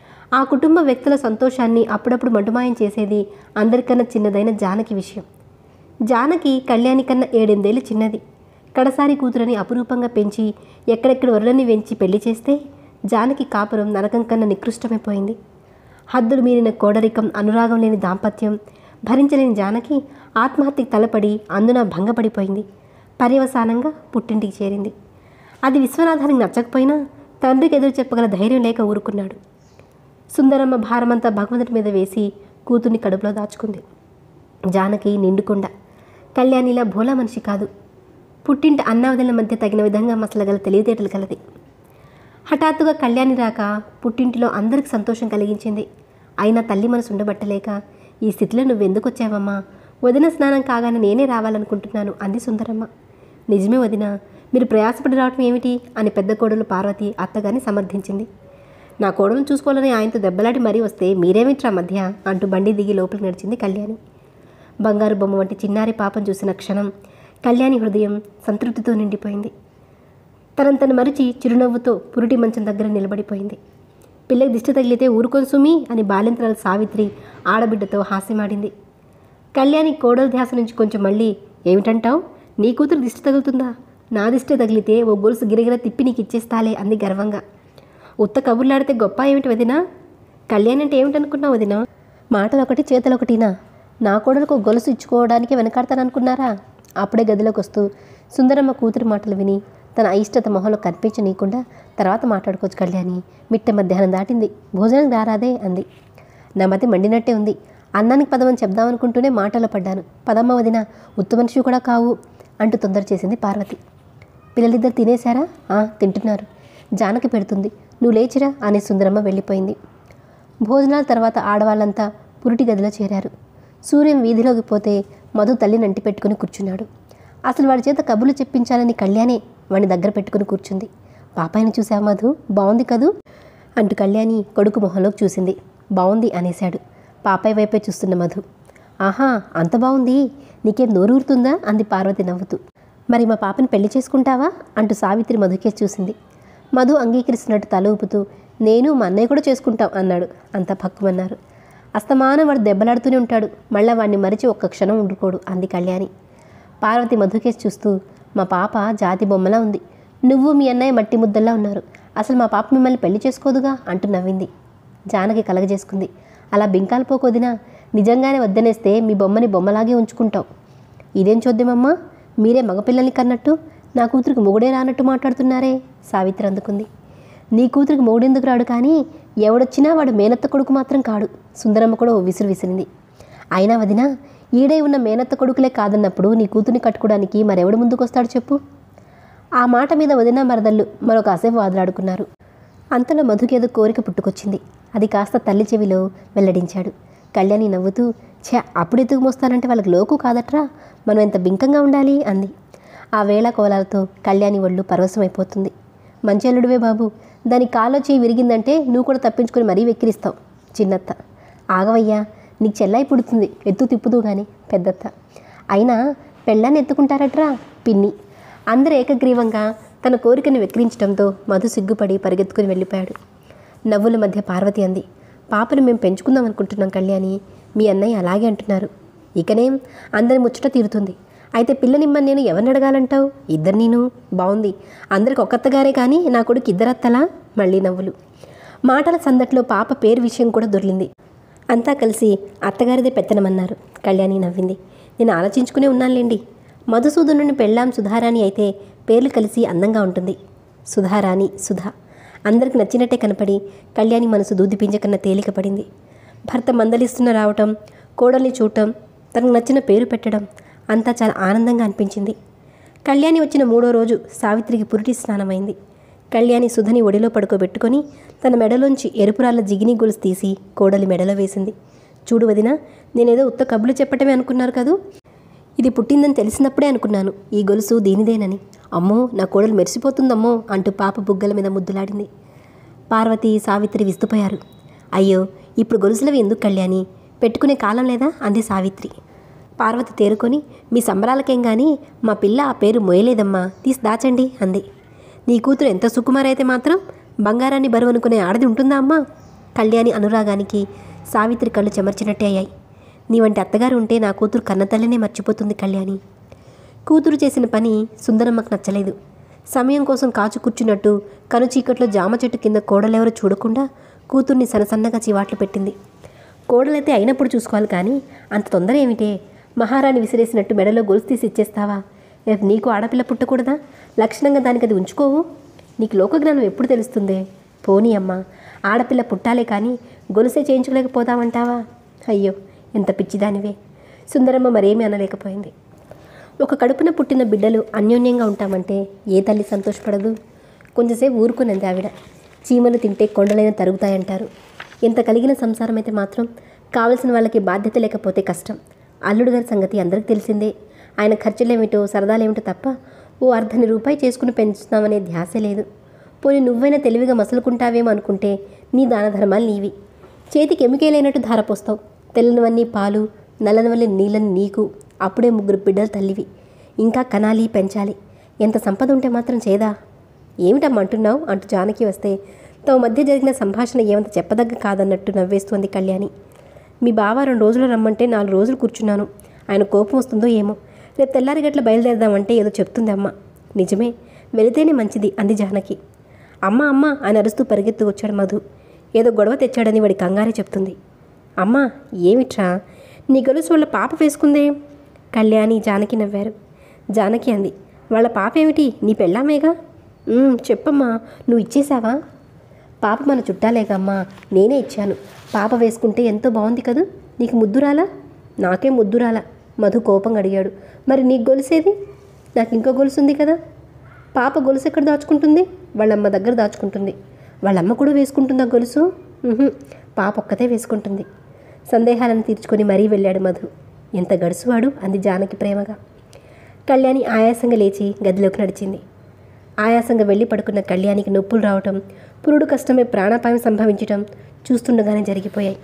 ఆ కుటుంబ వ్యక్తుల సంతోషాన్ని అప్పుడప్పుడు మటుమాయం చేసేది అందరికన్నా చిన్నదైన జానకి విషయం జానకి కళ్యాణి కన్నా ఏడెనిమిదేళ్ళు చిన్నది కడసారి కూతురని అపురూపంగా పెంచి ఎక్కడెక్కడ వరులని వెంచి పెళ్లి చేస్తే జానకి కాపురం నరకం కన్నా నికృష్టమైపోయింది హద్దులు మీరిన కోడరికం అనురాగం లేని దాంపత్యం భరించలేని జానకి ఆత్మహత్యకు తలపడి అందున భంగపడిపోయింది పర్యవసానంగా పుట్టింటికి చేరింది అది విశ్వనాథానికి నచ్చకపోయినా తండ్రికి ఎదురు చెప్పగల ధైర్యం లేక ఊరుకున్నాడు సుందరమ్మ భారమంతా భగవంతుడి మీద వేసి కూతుర్ని కడుపులో దాచుకుంది జానకి నిండుకుండ కళ్యాణిలా భోలా మనిషి కాదు పుట్టింటి అన్నావదల మధ్య తగిన విధంగా మసలగల తెలివితేటలు కలది హఠాత్తుగా కళ్యాణి రాక పుట్టింటిలో అందరికి సంతోషం కలిగించింది అయినా తల్లి మనసు ఉండబట్టలేక ఈ స్థితిలో నువ్వెందుకు వచ్చావమ్మా వదిన స్నానం కాగానే నేనే రావాలనుకుంటున్నాను అంది సుందరమ్మ నిజమే వదిన మీరు ప్రయాసపడి రావటం ఏమిటి అని పెద్ద కోడలు పార్వతి అత్తగారిని సమర్థించింది నా కోడలు చూసుకోవాలని ఆయనతో దెబ్బలాడి మరీ వస్తే మీరేమిట్రా మధ్య అంటూ బండి దిగి లోపలికి నడిచింది కళ్యాణి బంగారు బొమ్మ వంటి చిన్నారి పాపం చూసిన క్షణం కళ్యాణి హృదయం సంతృప్తితో నిండిపోయింది తనను తను మరిచి చిరునవ్వుతో పురిటి మంచం దగ్గర నిలబడిపోయింది పిల్లకి దిష్టి తగిలితే ఊరుకొని సుమి అని బాలింతరాల సావిత్రి ఆడబిడ్డతో హాస్యమాడింది కళ్యాణి కోడల ధ్యాస నుంచి కొంచెం మళ్ళీ ఏమిటంటావు నీ కూతురు దిష్టి తగులుతుందా నా దిష్టి తగిలితే ఓ గొలుసు గిరగిర తిప్పి నీకు ఇచ్చేస్తాలే అంది గర్వంగా ఉత్త కబుర్లాడితే గొప్ప ఏమిటి వదినా కళ్యాణ్ అంటే ఏమిటనుకున్నావు వదినా మాటలు ఒకటి చేతులు ఒకటినా నా కోడలకు ఒక గొలుసు ఇచ్చుకోవడానికి వెనకాడతాననుకున్నారా అప్పుడే గదిలోకి వస్తూ సుందరమ్మ కూతురి మాటలు విని తన అయిష్టత మొహంలో కనిపించనీయకుండా తర్వాత మాట్లాడుకోవచ్చు కళ్యాణి మిట్ట మధ్యాహ్నం దాటింది భోజనం రారాదే అంది నా మతి మండినట్టే ఉంది అన్నానికి పదమని చెప్దామనుకుంటూనే మాటలో పడ్డాను పదమ్మ వదిన ఉత్త మనిషి కూడా కావు అంటూ తొందర చేసింది పార్వతి పిల్లలిద్దరు తినేశారా "ఆ, తింటున్నారు జానకి పెడుతుంది నువ్వు లేచిరా అనే సుందరమ్మ వెళ్ళిపోయింది భోజనాల తర్వాత ఆడవాళ్ళంతా పురిటి గదిలో చేరారు సూర్యం వీధిలోకి పోతే మధు తల్లిని అంటి పెట్టుకుని కూర్చున్నాడు అసలు వాడి చేత కబుర్లు చెప్పించాలని కళ్యాణి వాడిని దగ్గర పెట్టుకుని కూర్చుంది పాపాయిని చూసావా మధు బాగుంది కదూ అంటూ కళ్యాణి కొడుకు మొహంలోకి చూసింది బాగుంది అనేశాడు పాపాయి వైపే చూస్తున్న మధు ఆహా అంత బాగుంది నీకేం నోరూరుతుందా అంది పార్వతి నవ్వుతూ మరి మా పాపని పెళ్లి చేసుకుంటావా అంటూ సావిత్రి మధుకేసి చూసింది మధు అంగీకరిస్తున్నట్టు తల ఊపుతూ నేను మా అన్నయ్య కూడా చేసుకుంటాం అన్నాడు అంతా పక్కుమన్నారు అస్తమానం వాడు దెబ్బలాడుతూనే ఉంటాడు మళ్ళా వాడిని మరిచి ఒక్క క్షణం ఉండుకోడు అంది కళ్యాణి పార్వతి మధుకేసి చూస్తూ మా పాప జాతి బొమ్మలా ఉంది నువ్వు మీ అన్నయ్య మట్టి ముద్దల్లా ఉన్నారు అసలు మా పాప మిమ్మల్ని పెళ్లి చేసుకోదుగా అంటూ నవ్వింది జానకి కలగజేసుకుంది అలా బింకాలు పోకొదినా నిజంగానే వద్దనేస్తే మీ బొమ్మని బొమ్మలాగే ఉంచుకుంటావు ఇదేం చూద్దామమ్మా మీరే మగపిల్లల్ని కన్నట్టు నా కూతురికి మొగుడే రానట్టు మాట్లాడుతున్నారే సావిత్రి అందుకుంది నీ కూతురికి మొగుడెందుకు రాడు కానీ ఎవడొచ్చినా వాడు మేనత్త కొడుకు మాత్రం కాడు సుందరమ్మ కూడా ఓ విసురు విసిరింది అయినా వదినా ఈడే ఉన్న మేనత్త కొడుకులే కాదన్నప్పుడు నీ కూతుర్ని కట్టుకోవడానికి మరెవడు ముందుకొస్తాడు చెప్పు ఆ మాట మీద వదిన మరదళ్ళు మరొక అసేపు వాదులాడుకున్నారు అంతలో మధుకేదో కోరిక పుట్టుకొచ్చింది అది కాస్త తల్లి చెవిలో వెల్లడించాడు కళ్యాణి నవ్వుతూ ఛ అప్పుడు ఎత్తుకు మోస్తానంటే వాళ్ళకి లోకు కాదట్రా మనం ఎంత బింకంగా ఉండాలి అంది ఆ వేళ కోలాలతో కళ్యాణి ఒళ్ళు పరవశమైపోతుంది మంచెల్లుడివే బాబు దాని కాలో చేయి విరిగిందంటే నువ్వు కూడా తప్పించుకొని మరీ వెక్కిరిస్తావు చిన్నత్త ఆగవయ్యా నీకు చెల్లాయి పుడుతుంది ఎత్తు తిప్పుదు గాని పెద్దత్త అయినా పెళ్ళాన్ని ఎత్తుకుంటారట్రా పిన్ని అందరూ ఏకగ్రీవంగా తన కోరికను వెక్కిరించడంతో మధు సిగ్గుపడి పరిగెత్తుకుని వెళ్ళిపోయాడు నవ్వుల మధ్య పార్వతి అంది పాపను మేము పెంచుకుందాం అనుకుంటున్నాం కళ్యాణి మీ అన్నయ్య అలాగే అంటున్నారు ఇకనేం అందరి ముచ్చట తీరుతుంది అయితే పిల్లనిమ్మని నేను ఎవరిని అడగాలంటావు ఇద్దరు నేను బాగుంది అందరికి ఒక్కత్తగారే కానీ నా కొడుకు ఇద్దరత్తలా మళ్ళీ నవ్వులు మాటల సందట్లో పాప పేరు విషయం కూడా దొర్లింది అంతా కలిసి అత్తగారిదే పెత్తనమన్నారు కళ్యాణి నవ్వింది నేను ఆలోచించుకునే ఉన్నానులేండి మధుసూదనుని పెళ్ళాం సుధారాణి అయితే పేర్లు కలిసి అందంగా ఉంటుంది సుధారాణి సుధా అందరికి నచ్చినట్టే కనపడి కళ్యాణి మనసు దూదిపించకన్నా తేలిక పడింది భర్త మందలిస్తున్న రావటం కోడల్ని చూడటం తనకు నచ్చిన పేరు పెట్టడం అంతా చాలా ఆనందంగా అనిపించింది కళ్యాణి వచ్చిన మూడో రోజు సావిత్రికి పురిటి స్నానమైంది కళ్యాణి సుధని ఒడిలో పడుకోబెట్టుకొని తన మెడలోంచి ఎరుపురాళ్ళ జిగిని గొలుసు తీసి కోడలి మెడలో వేసింది చూడు వదినా నేనేదో ఉత్త కబులు చెప్పటమే అనుకున్నారు కదూ ఇది పుట్టిందని తెలిసినప్పుడే అనుకున్నాను ఈ గొలుసు దీనిదేనని అమ్మో నా కోడలు మెరిసిపోతుందమ్మో అంటూ పాప బుగ్గల మీద ముద్దులాడింది పార్వతి సావిత్రి విస్తుపోయారు అయ్యో ఇప్పుడు గొలుసులవి ఎందుకు కళ్యాణి పెట్టుకునే కాలం లేదా అంది సావిత్రి పార్వతి తేరుకొని మీ సంబరాలకేం గాని మా పిల్ల ఆ పేరు మోయలేదమ్మా తీసి దాచండి అంది నీ కూతురు ఎంత సుకుమారైతే మాత్రం బంగారాన్ని బరువనుకునే ఆడది ఉంటుందా అమ్మా కళ్యాణి అనురాగానికి సావిత్రి కళ్ళు చెమర్చినట్టే అయ్యాయి నీ వంటి అత్తగారు ఉంటే నా కూతురు కన్నతల్లినే మర్చిపోతుంది కళ్యాణి కూతురు చేసిన పని సుందరమ్మకు నచ్చలేదు సమయం కోసం కాచు కూర్చున్నట్టు కనుచీకట్లో జామ చెట్టు కింద కోడలెవరో చూడకుండా కూతుర్ని సనసన్నగా చివాట్లు పెట్టింది కోడలైతే అయినప్పుడు చూసుకోవాలి కానీ అంత తొందర ఏమిటే మహారాణి విసిరేసినట్టు మెడలో గొలుసు తీసి ఇచ్చేస్తావా రేపు నీకు ఆడపిల్ల పుట్టకూడదా లక్షణంగా దానికి అది ఉంచుకోవు నీకు లోకజ్ఞానం ఎప్పుడు తెలుస్తుంది పోనీ అమ్మా ఆడపిల్ల పుట్టాలే కానీ గొలుసే చేయించుకోలేకపోతావంటావా అయ్యో ఎంత పిచ్చిదానివే సుందరమ్మ మరేమీ అనలేకపోయింది ఒక కడుపున పుట్టిన బిడ్డలు అన్యోన్యంగా ఉంటామంటే ఏ తల్లి సంతోషపడదు కొంచెంసేపు ఊరుకున్నది ఆవిడ చీమలు తింటే కొండలైన తరుగుతాయంటారు ఎంత కలిగిన సంసారం అయితే మాత్రం కావలసిన వాళ్ళకి బాధ్యత లేకపోతే కష్టం అల్లుడు గారి సంగతి అందరికీ తెలిసిందే ఆయన ఖర్చులేమిటో సరదాలేమిటో తప్ప ఓ అర్ధని రూపాయి చేసుకుని పెంచుతామనే ధ్యాస లేదు పోనీ నువ్వైనా తెలివిగా మసులుకుంటావేమో అనుకుంటే నీ దాన ధర్మాలు నీవి చేతికి ఎముకేలైనట్టు ధారపోస్తావు తెల్లనివన్నీ పాలు నల్లనివల్లి నీళ్ళని నీకు అప్పుడే ముగ్గురు బిడ్డలు తల్లివి ఇంకా కనాలి పెంచాలి ఎంత సంపద ఉంటే మాత్రం చేదా ఏమిటమ్మా అంటున్నావు అంటూ జానకి వస్తే తమ మధ్య జరిగిన సంభాషణ ఏమంత చెప్పదగ్గ కాదన్నట్టు నవ్వేస్తోంది కళ్యాణి మీ బావ రెండు రోజులు రమ్మంటే నాలుగు రోజులు కూర్చున్నాను ఆయన కోపం వస్తుందో ఏమో రేపు తెల్లారి గట్ల బయలుదేరదామంటే ఏదో చెప్తుంది అమ్మ నిజమే వెళితేనే మంచిది అంది జానకి అమ్మ అమ్మ అని అరుస్తూ పరిగెత్తు వచ్చాడు మధు ఏదో గొడవ తెచ్చాడని వాడి కంగారే చెప్తుంది అమ్మా ఏమిట్రా నీ గొలుసు వాళ్ళ పాప వేసుకుందే కళ్యాణి జానకి నవ్వారు జానకి అంది వాళ్ళ పాప ఏమిటి నీ పెళ్ళామేగా "ఉమ్, చెప్పమ్మా నువ్వు ఇచ్చేసావా పాప మన చుట్టాలేగమ్మా నేనే ఇచ్చాను పాప వేసుకుంటే ఎంతో బాగుంది కదూ నీకు ముద్దురాలా నాకే ముద్దురాలా మధు కోపం అడిగాడు మరి నీకు గొలుసేది నాకు ఇంకో గొలుసు ఉంది కదా పాప గొలుసు ఎక్కడ దాచుకుంటుంది వాళ్ళమ్మ దగ్గర దాచుకుంటుంది వాళ్ళమ్మ కూడా వేసుకుంటుందా గొలుసు ఉహుం, పాప ఒక్కతే వేసుకుంటుంది సందేహాలను తీర్చుకొని మరీ వెళ్ళాడు మధు ఎంత గడుసువాడు అంది జానకి ప్రేమగా కళ్యాణి ఆయాసంగా లేచి గదిలోకి నడిచింది ఆయాసంగా వెళ్ళి పడుకున్న కళ్యాణికి నొప్పులు రావటం పురుడు కష్టమే ప్రాణాపాయం సంభవించటం చూస్తుండగానే జరిగిపోయాయి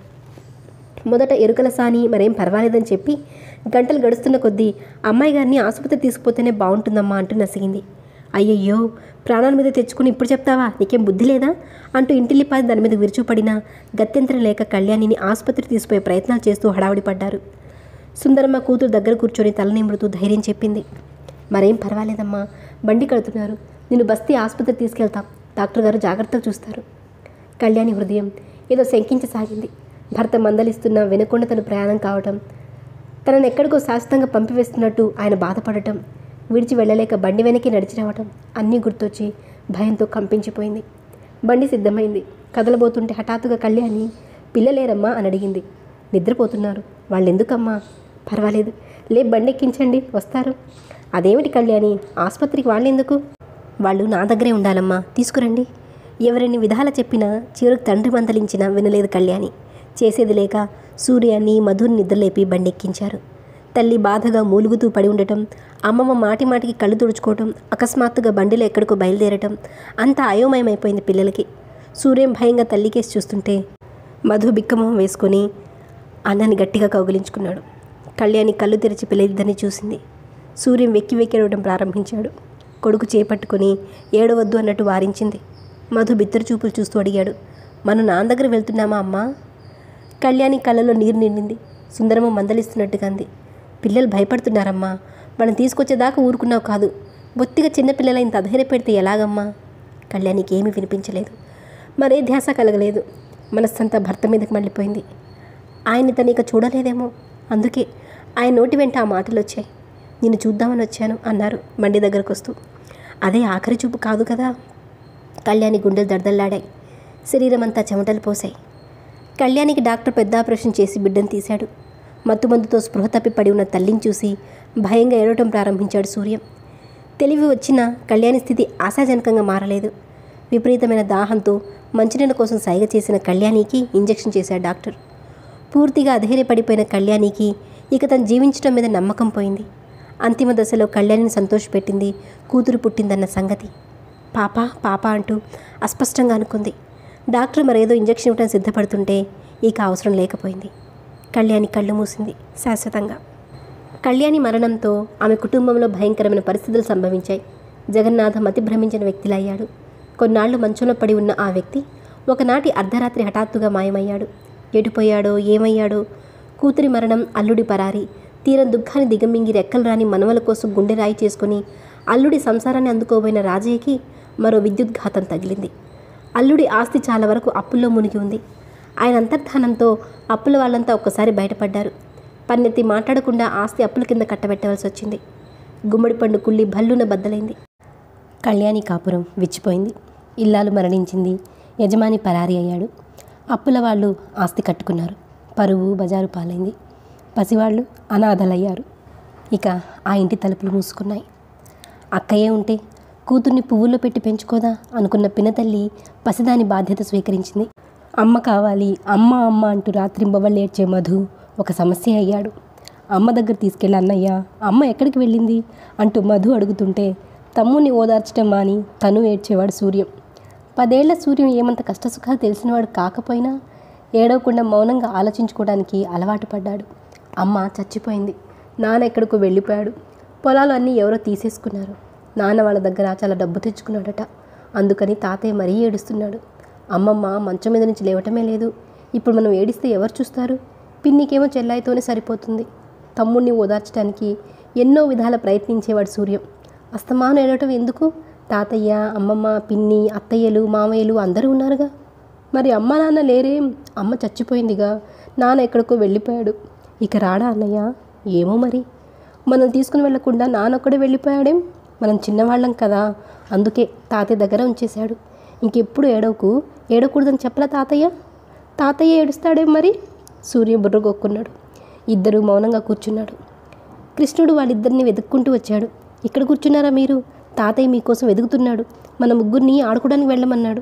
మొదట ఎరుకల సాని మరేం పర్వాలేదని చెప్పి గంటలు గడుస్తున్న కొద్దీ అమ్మాయి గారిని ఆసుపత్రి తీసుకుపోతేనే బాగుంటుందమ్మా అంటూ నసిగింది అయ్యయ్యో ప్రాణాల మీద తెచ్చుకుని ఇప్పుడు చెప్తావా నీకేం బుద్ధి లేదా అంటూ ఇంటిల్లిపాది దాని మీద విరుచుపడినా గత్యంతరం లేక కళ్యాణిని ఆసుపత్రి తీసుకుపోయే ప్రయత్నాలు చేస్తూ హడావుడి పడ్డారు సుందరమ్మ కూతురు దగ్గర కూర్చొని తలనిమ్రుతూ ధైర్యం చెప్పింది మరేం పర్వాలేదమ్మా బండి కడుతున్నారు నేను బస్తీ ఆసుపత్రి తీసుకెళ్తాం డాక్టర్ గారు జాగ్రత్తగా చూస్తారు కళ్యాణి హృదయం ఏదో శంకించసాగింది భర్త మందలిస్తున్నా వినకుండా తను ప్రయాణం కావటం తనను ఎక్కడికో శాశ్వతంగా పంపివేస్తున్నట్టు ఆయన బాధపడటం విడిచి వెళ్ళలేక బండి వెనక్కి నడిచి రావటం అన్నీ గుర్తొచ్చి భయంతో కంపించిపోయింది బండి సిద్ధమైంది కదలబోతుంటే హఠాత్తుగా కళ్యాణి పిల్లలేరమ్మా అని అడిగింది నిద్రపోతున్నారు వాళ్ళు ఎందుకమ్మా పర్వాలేదు లే బండెక్కించండి వస్తారు అదేమిటి కళ్యాణి ఆసుపత్రికి వాళ్ళెందుకు వాళ్ళు నా దగ్గరే ఉండాలమ్మా తీసుకురండి ఎవరిని విధాల చెప్పినా చివరికి తండ్రి మందలించినా వినలేదు కళ్యాణి చేసేది లేక సూర్యాన్ని మధుని నిద్రలేపి బండెక్కించారు తల్లి బాధగా మూలుగుతూ పడి ఉండటం అమ్మమ్మ మాటి మాటికి కళ్ళు తుడుచుకోవటం అకస్మాత్తుగా బండిలో ఎక్కడికో బయలుదేరటం అంతా అయోమయమైపోయింది పిల్లలకి సూర్యం భయంగా తల్లికేసి చూస్తుంటే మధు బిక్కమొహం వేసుకొని అన్నని గట్టిగా కౌగిలించుకున్నాడు కళ్యాణి కళ్ళు తెరిచి పిల్లలిద్దరిని చూసింది సూర్యం వెక్కి వెక్కి ఏడవడం ప్రారంభించాడు కొడుకు చేపట్టుకొని ఏడవద్దు అన్నట్టు వారించింది మధు బిత్తరు చూపులు చూస్తూ అడిగాడు మనం నాన్న దగ్గర వెళ్తున్నామా అమ్మా కళ్యాణి కళ్ళలో నీరు నిండింది సుందరమ్మ మందలిస్తున్నట్టుగా అంది పిల్లలు భయపడుతున్నారమ్మా వాళ్ళని తీసుకొచ్చేదాకా ఊరుకున్నావు కాదు బొత్తిగా చిన్నపిల్లల ఇంత అధైర్య పెడితే ఎలాగమ్మా కళ్యాణికి ఏమీ వినిపించలేదు మరే ధ్యాస కలగలేదు మనస్సంతా భర్త మీదకి మళ్ళీపోయింది ఆయన్ని తను ఇక చూడలేదేమో అందుకే ఆయన నోటి వెంట ఆ మాటలు వచ్చాయి నిన్ను చూద్దామని వచ్చాను అన్నారు బండి దగ్గరకు వస్తూ అదే ఆఖరి చూపు కాదు కదా కళ్యాణి గుండెలు దడదల్లాడాయి శరీరం అంతా చెమటలు పోసాయి కళ్యాణికి డాక్టర్ పెద్ద ఆపరేషన్ చేసి బిడ్డను తీశాడు మత్తుమందుతో స్పృహ తప్పి పడి ఉన్న తల్లిని చూసి భయంగా ఏడవటం ప్రారంభించాడు సూర్యం తెలివి వచ్చిన కళ్యాణి స్థితి ఆశాజనకంగా మారలేదు విపరీతమైన దాహంతో మంచినీళ్ళ కోసం సైగ చేసిన కళ్యాణికి ఇంజెక్షన్ చేశాడు డాక్టర్ పూర్తిగా అధైర్యపడిపోయిన కళ్యాణికి ఇక తను జీవించడం మీద నమ్మకం పోయింది అంతిమ దశలో కళ్యాణిని సంతోషపెట్టింది కూతురు పుట్టిందన్న సంగతి పాప పాప అంటూ అస్పష్టంగా అనుకుంది డాక్టర్ మరేదో ఇంజెక్షన్ ఇవ్వడం సిద్ధపడుతుంటే ఇక అవసరం లేకపోయింది కళ్యాణి కళ్ళు మూసింది శాశ్వతంగా కళ్యాణి మరణంతో ఆమె కుటుంబంలో భయంకరమైన పరిస్థితులు సంభవించాయి జగన్నాథ మతి భ్రమించిన వ్యక్తిలా అయ్యాడు కొన్నాళ్లు మంచంలో పడి ఉన్న ఆ వ్యక్తి ఒకనాటి అర్ధరాత్రి హఠాత్తుగా మాయమయ్యాడు ఎటుపోయాడో ఏమయ్యాడో కూతురి మరణం అల్లుడి పరారి తీరం దుఃఖాన్ని దిగమింగి రెక్కలు రాని మనవల కోసం గుండె రాయి చేసుకుని అల్లుడి సంసారాన్ని అందుకోబోయిన రాజయ్యకి మరో విద్యుద్ఘాతం తగిలింది అల్లుడి ఆస్తి చాలా వరకు అప్పుల్లో మునిగి ఉంది ఆయన అంతర్ధానంతో అప్పుల వాళ్ళంతా ఒక్కసారి బయటపడ్డారు పన్నెత్తి మాట్లాడకుండా ఆస్తి అప్పుల కింద కట్టబెట్టవలసి వచ్చింది గుమ్మడి పండు కుళ్ళి భల్లున బద్దలైంది కళ్యాణి కాపురం విచ్చిపోయింది ఇల్లాలు మరణించింది యజమాని పరారి అయ్యాడు అప్పుల వాళ్ళు ఆస్తి కట్టుకున్నారు పరువు బజారు పాలైంది పసివాళ్ళు అనాథలయ్యారు ఇక ఆ ఇంటి తలుపులు మూసుకున్నాయి అక్కయ్యే ఉంటే కూతుర్ని పువ్వుల్లో పెట్టి పెంచుకోదా అనుకున్న పినతల్లి పసిదాని బాధ్యత స్వీకరించింది అమ్మ కావాలి అమ్మ అమ్మ అంటూ రాత్రింబవళ్ళు ఏడ్చే మధు ఒక సమస్య అయ్యాడు అమ్మ దగ్గర తీసుకెళ్ళి అన్నయ్య అమ్మ ఎక్కడికి వెళ్ళింది అంటూ మధు అడుగుతుంటే తమ్ముని ఓదార్చడం మాని తను ఏడ్చేవాడు సూర్యం పదేళ్ల సూర్యం ఏమంత కష్టసుఖాలు తెలిసినవాడు కాకపోయినా ఏడవకుండా మౌనంగా ఆలోచించుకోవడానికి అలవాటు పడ్డాడు అమ్మ చచ్చిపోయింది నాన్న ఎక్కడికో వెళ్ళిపోయాడు పొలాలు అన్నీ ఎవరో తీసేసుకున్నారు నాన్న వాళ్ళ దగ్గర చాలా డబ్బు తెచ్చుకున్నాడట అందుకని తాతయ్య మరీ ఏడుస్తున్నాడు అమ్మమ్మ మంచం మీద నుంచి లేవటమే లేదు ఇప్పుడు మనం ఏడిస్తే ఎవరు చూస్తారు పిన్నికేమో చెల్లాయితోనే సరిపోతుంది తమ్ముడిని ఓదార్చడానికి ఎన్నో విధాల ప్రయత్నించేవాడు సూర్యం అస్తమానం ఏడవటం ఎందుకు తాతయ్య అమ్మమ్మ పిన్ని అత్తయ్యలు మామయ్యలు అందరూ ఉన్నారుగా మరి అమ్మ నాన్న లేరేం అమ్మ చచ్చిపోయిందిగా నాన్న ఎక్కడికో వెళ్ళిపోయాడు ఇక రాడా అన్నయ్య ఏమో మరి మనం తీసుకుని వెళ్లకుండా నాన్నొక్కడే వెళ్ళిపోయాడేం మనం చిన్నవాళ్ళం కదా అందుకే తాతయ్య దగ్గర ఉంచేశాడు ఇంకెప్పుడు ఏడవకు ఏడకూడదని చెప్పలా తాతయ్య తాతయ్య ఏడుస్తాడేం మరి సూర్య బుర్రగొక్కున్నాడు ఇద్దరు మౌనంగా కూర్చున్నాడు కృష్ణుడు వాళ్ళిద్దరిని వెతుక్కుంటూ వచ్చాడు ఇక్కడ కూర్చున్నారా మీరు తాతయ్య మీకోసం వెతుకుతున్నాడు మన ముగ్గురిని ఆడుకోవడానికి వెళ్ళమన్నాడు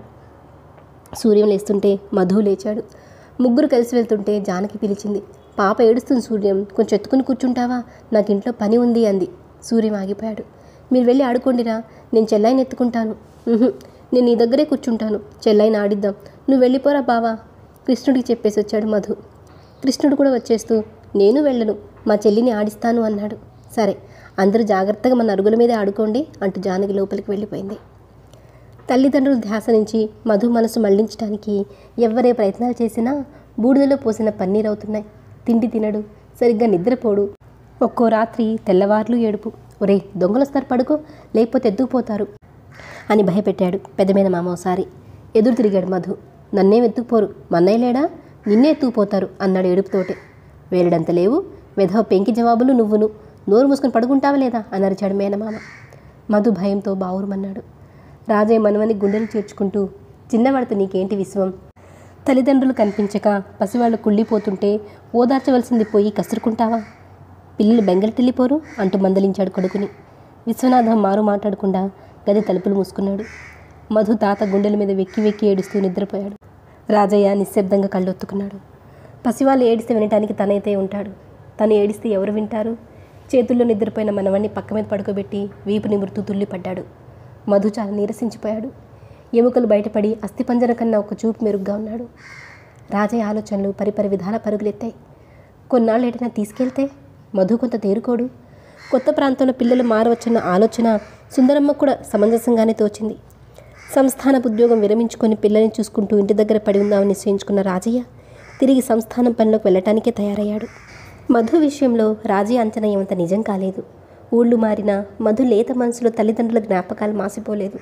సూర్యం లేస్తుంటే మధు లేచాడు ముగ్గురు కలిసి వెళ్తుంటే జానకి పిలిచింది పాప ఏడుస్తుంది సూర్యం కొంచెం ఎత్తుకుని కూర్చుంటావా నాకు ఇంట్లో పని ఉంది అంది సూర్యం ఆగిపోయాడు మీరు వెళ్ళి ఆడుకోండిరా నేను చెల్లాయిని ఎత్తుకుంటాను "ఉహుం, నేను నీ దగ్గరే కూర్చుంటాను చెల్లాయిని ఆడిద్దాం నువ్వు వెళ్ళిపోరా బావా కృష్ణుడికి చెప్పేసి వచ్చాడు మధు కృష్ణుడు కూడా వచ్చేస్తూ నేను వెళ్ళను మా చెల్లిని ఆడిస్తాను అన్నాడు సరే అందరూ జాగ్రత్తగా మన అరుగుల మీదే ఆడుకోండి అంటూ జానకి లోపలికి వెళ్ళిపోయింది తల్లిదండ్రుల ధ్యాస నుంచి మధు మనసు మళ్లించడానికి ఎవ్వరే ప్రయత్నాలు చేసినా బూడిదలో పోసిన పన్నీర్ అవుతున్నాయి తిండి తినడు సరిగ్గా నిద్రపోడు ఒక్కో రాత్రి తెల్లవార్లు ఏడుపు ఒరే దొంగలొస్తారు పడుకో లేకపోతే ఎత్తుకుపోతారు అని భయపెట్టాడు పెద్దమైన మామ ఒకసారి ఎదురు తిరిగాడు మధు నన్నేం ఎత్తుకుపోరు మన్నయ్య లేడా నిన్నే ఎత్తుకుపోతారు అన్నాడు ఏడుపుతోటే వేలుడంత లేవు వెధవ పెంకి జవాబులు నువ్వును నోరు మూసుకొని పడుకుంటావా లేదా అని అరిచాడు మేనమామ మధు భయంతో బావురుమన్నాడు రాజయ్య మనవని గుండెలు చేర్చుకుంటూ చిన్నవాడితో నీకేంటి విశ్వం తల్లిదండ్రులు కనిపించక పసివాళ్ళు కుళ్ళిపోతుంటే ఓదార్చవలసింది పోయి కసురుకుంటావా పిల్లలు బెంగళటిల్లిపోరు అంటూ మందలించాడు కొడుకుని విశ్వనాథం మారు మాట్లాడకుండా గది తలుపులు మూసుకున్నాడు మధు తాత గుండెల మీద వెక్కి వెక్కి ఏడుస్తూ నిద్రపోయాడు రాజయ్య నిశ్శబ్దంగా కళ్ళొత్తుకున్నాడు పసివాళ్ళు ఏడిస్తే వినటానికి తనైతే ఉంటాడు తను ఏడిస్తే ఎవరు వింటారు చేతుల్లో నిద్రపోయిన మనవణ్ణి పక్క మీద పడుకోబెట్టి వీపు నిమురుతూ తుల్లిపడ్డాడు మధు చాలా నీరసించిపోయాడు ఎముకలు బయటపడి అస్థిపంజర కన్నా ఒక చూపు మెరుగ్గా ఉన్నాడు రాజయ్య ఆలోచనలు పరిపరి విధాల పరుగులెత్తాయి కొన్నాళ్ళు ఎటైనా తీసుకెళ్తే మధు కొంత తేరుకోడు కొత్త ప్రాంతంలో పిల్లలు మారవచ్చన్న ఆలోచన సుందరమ్మ కూడా సమంజసంగానే తోచింది సంస్థానపు ఉద్యోగం విరమించుకొని పిల్లల్ని చూసుకుంటూ ఇంటి దగ్గర పడి ఉందామని నిశ్చయించుకున్న రాజయ్య తిరిగి సంస్థానం పనిలోకి వెళ్ళటానికే తయారయ్యాడు మధు విషయంలో రాజయ్య అంచనా ఏమంత నిజం కాలేదు ఊళ్ళు మారినా మధు లేత మనసులో తల్లిదండ్రుల జ్ఞాపకాలు మాసిపోలేదు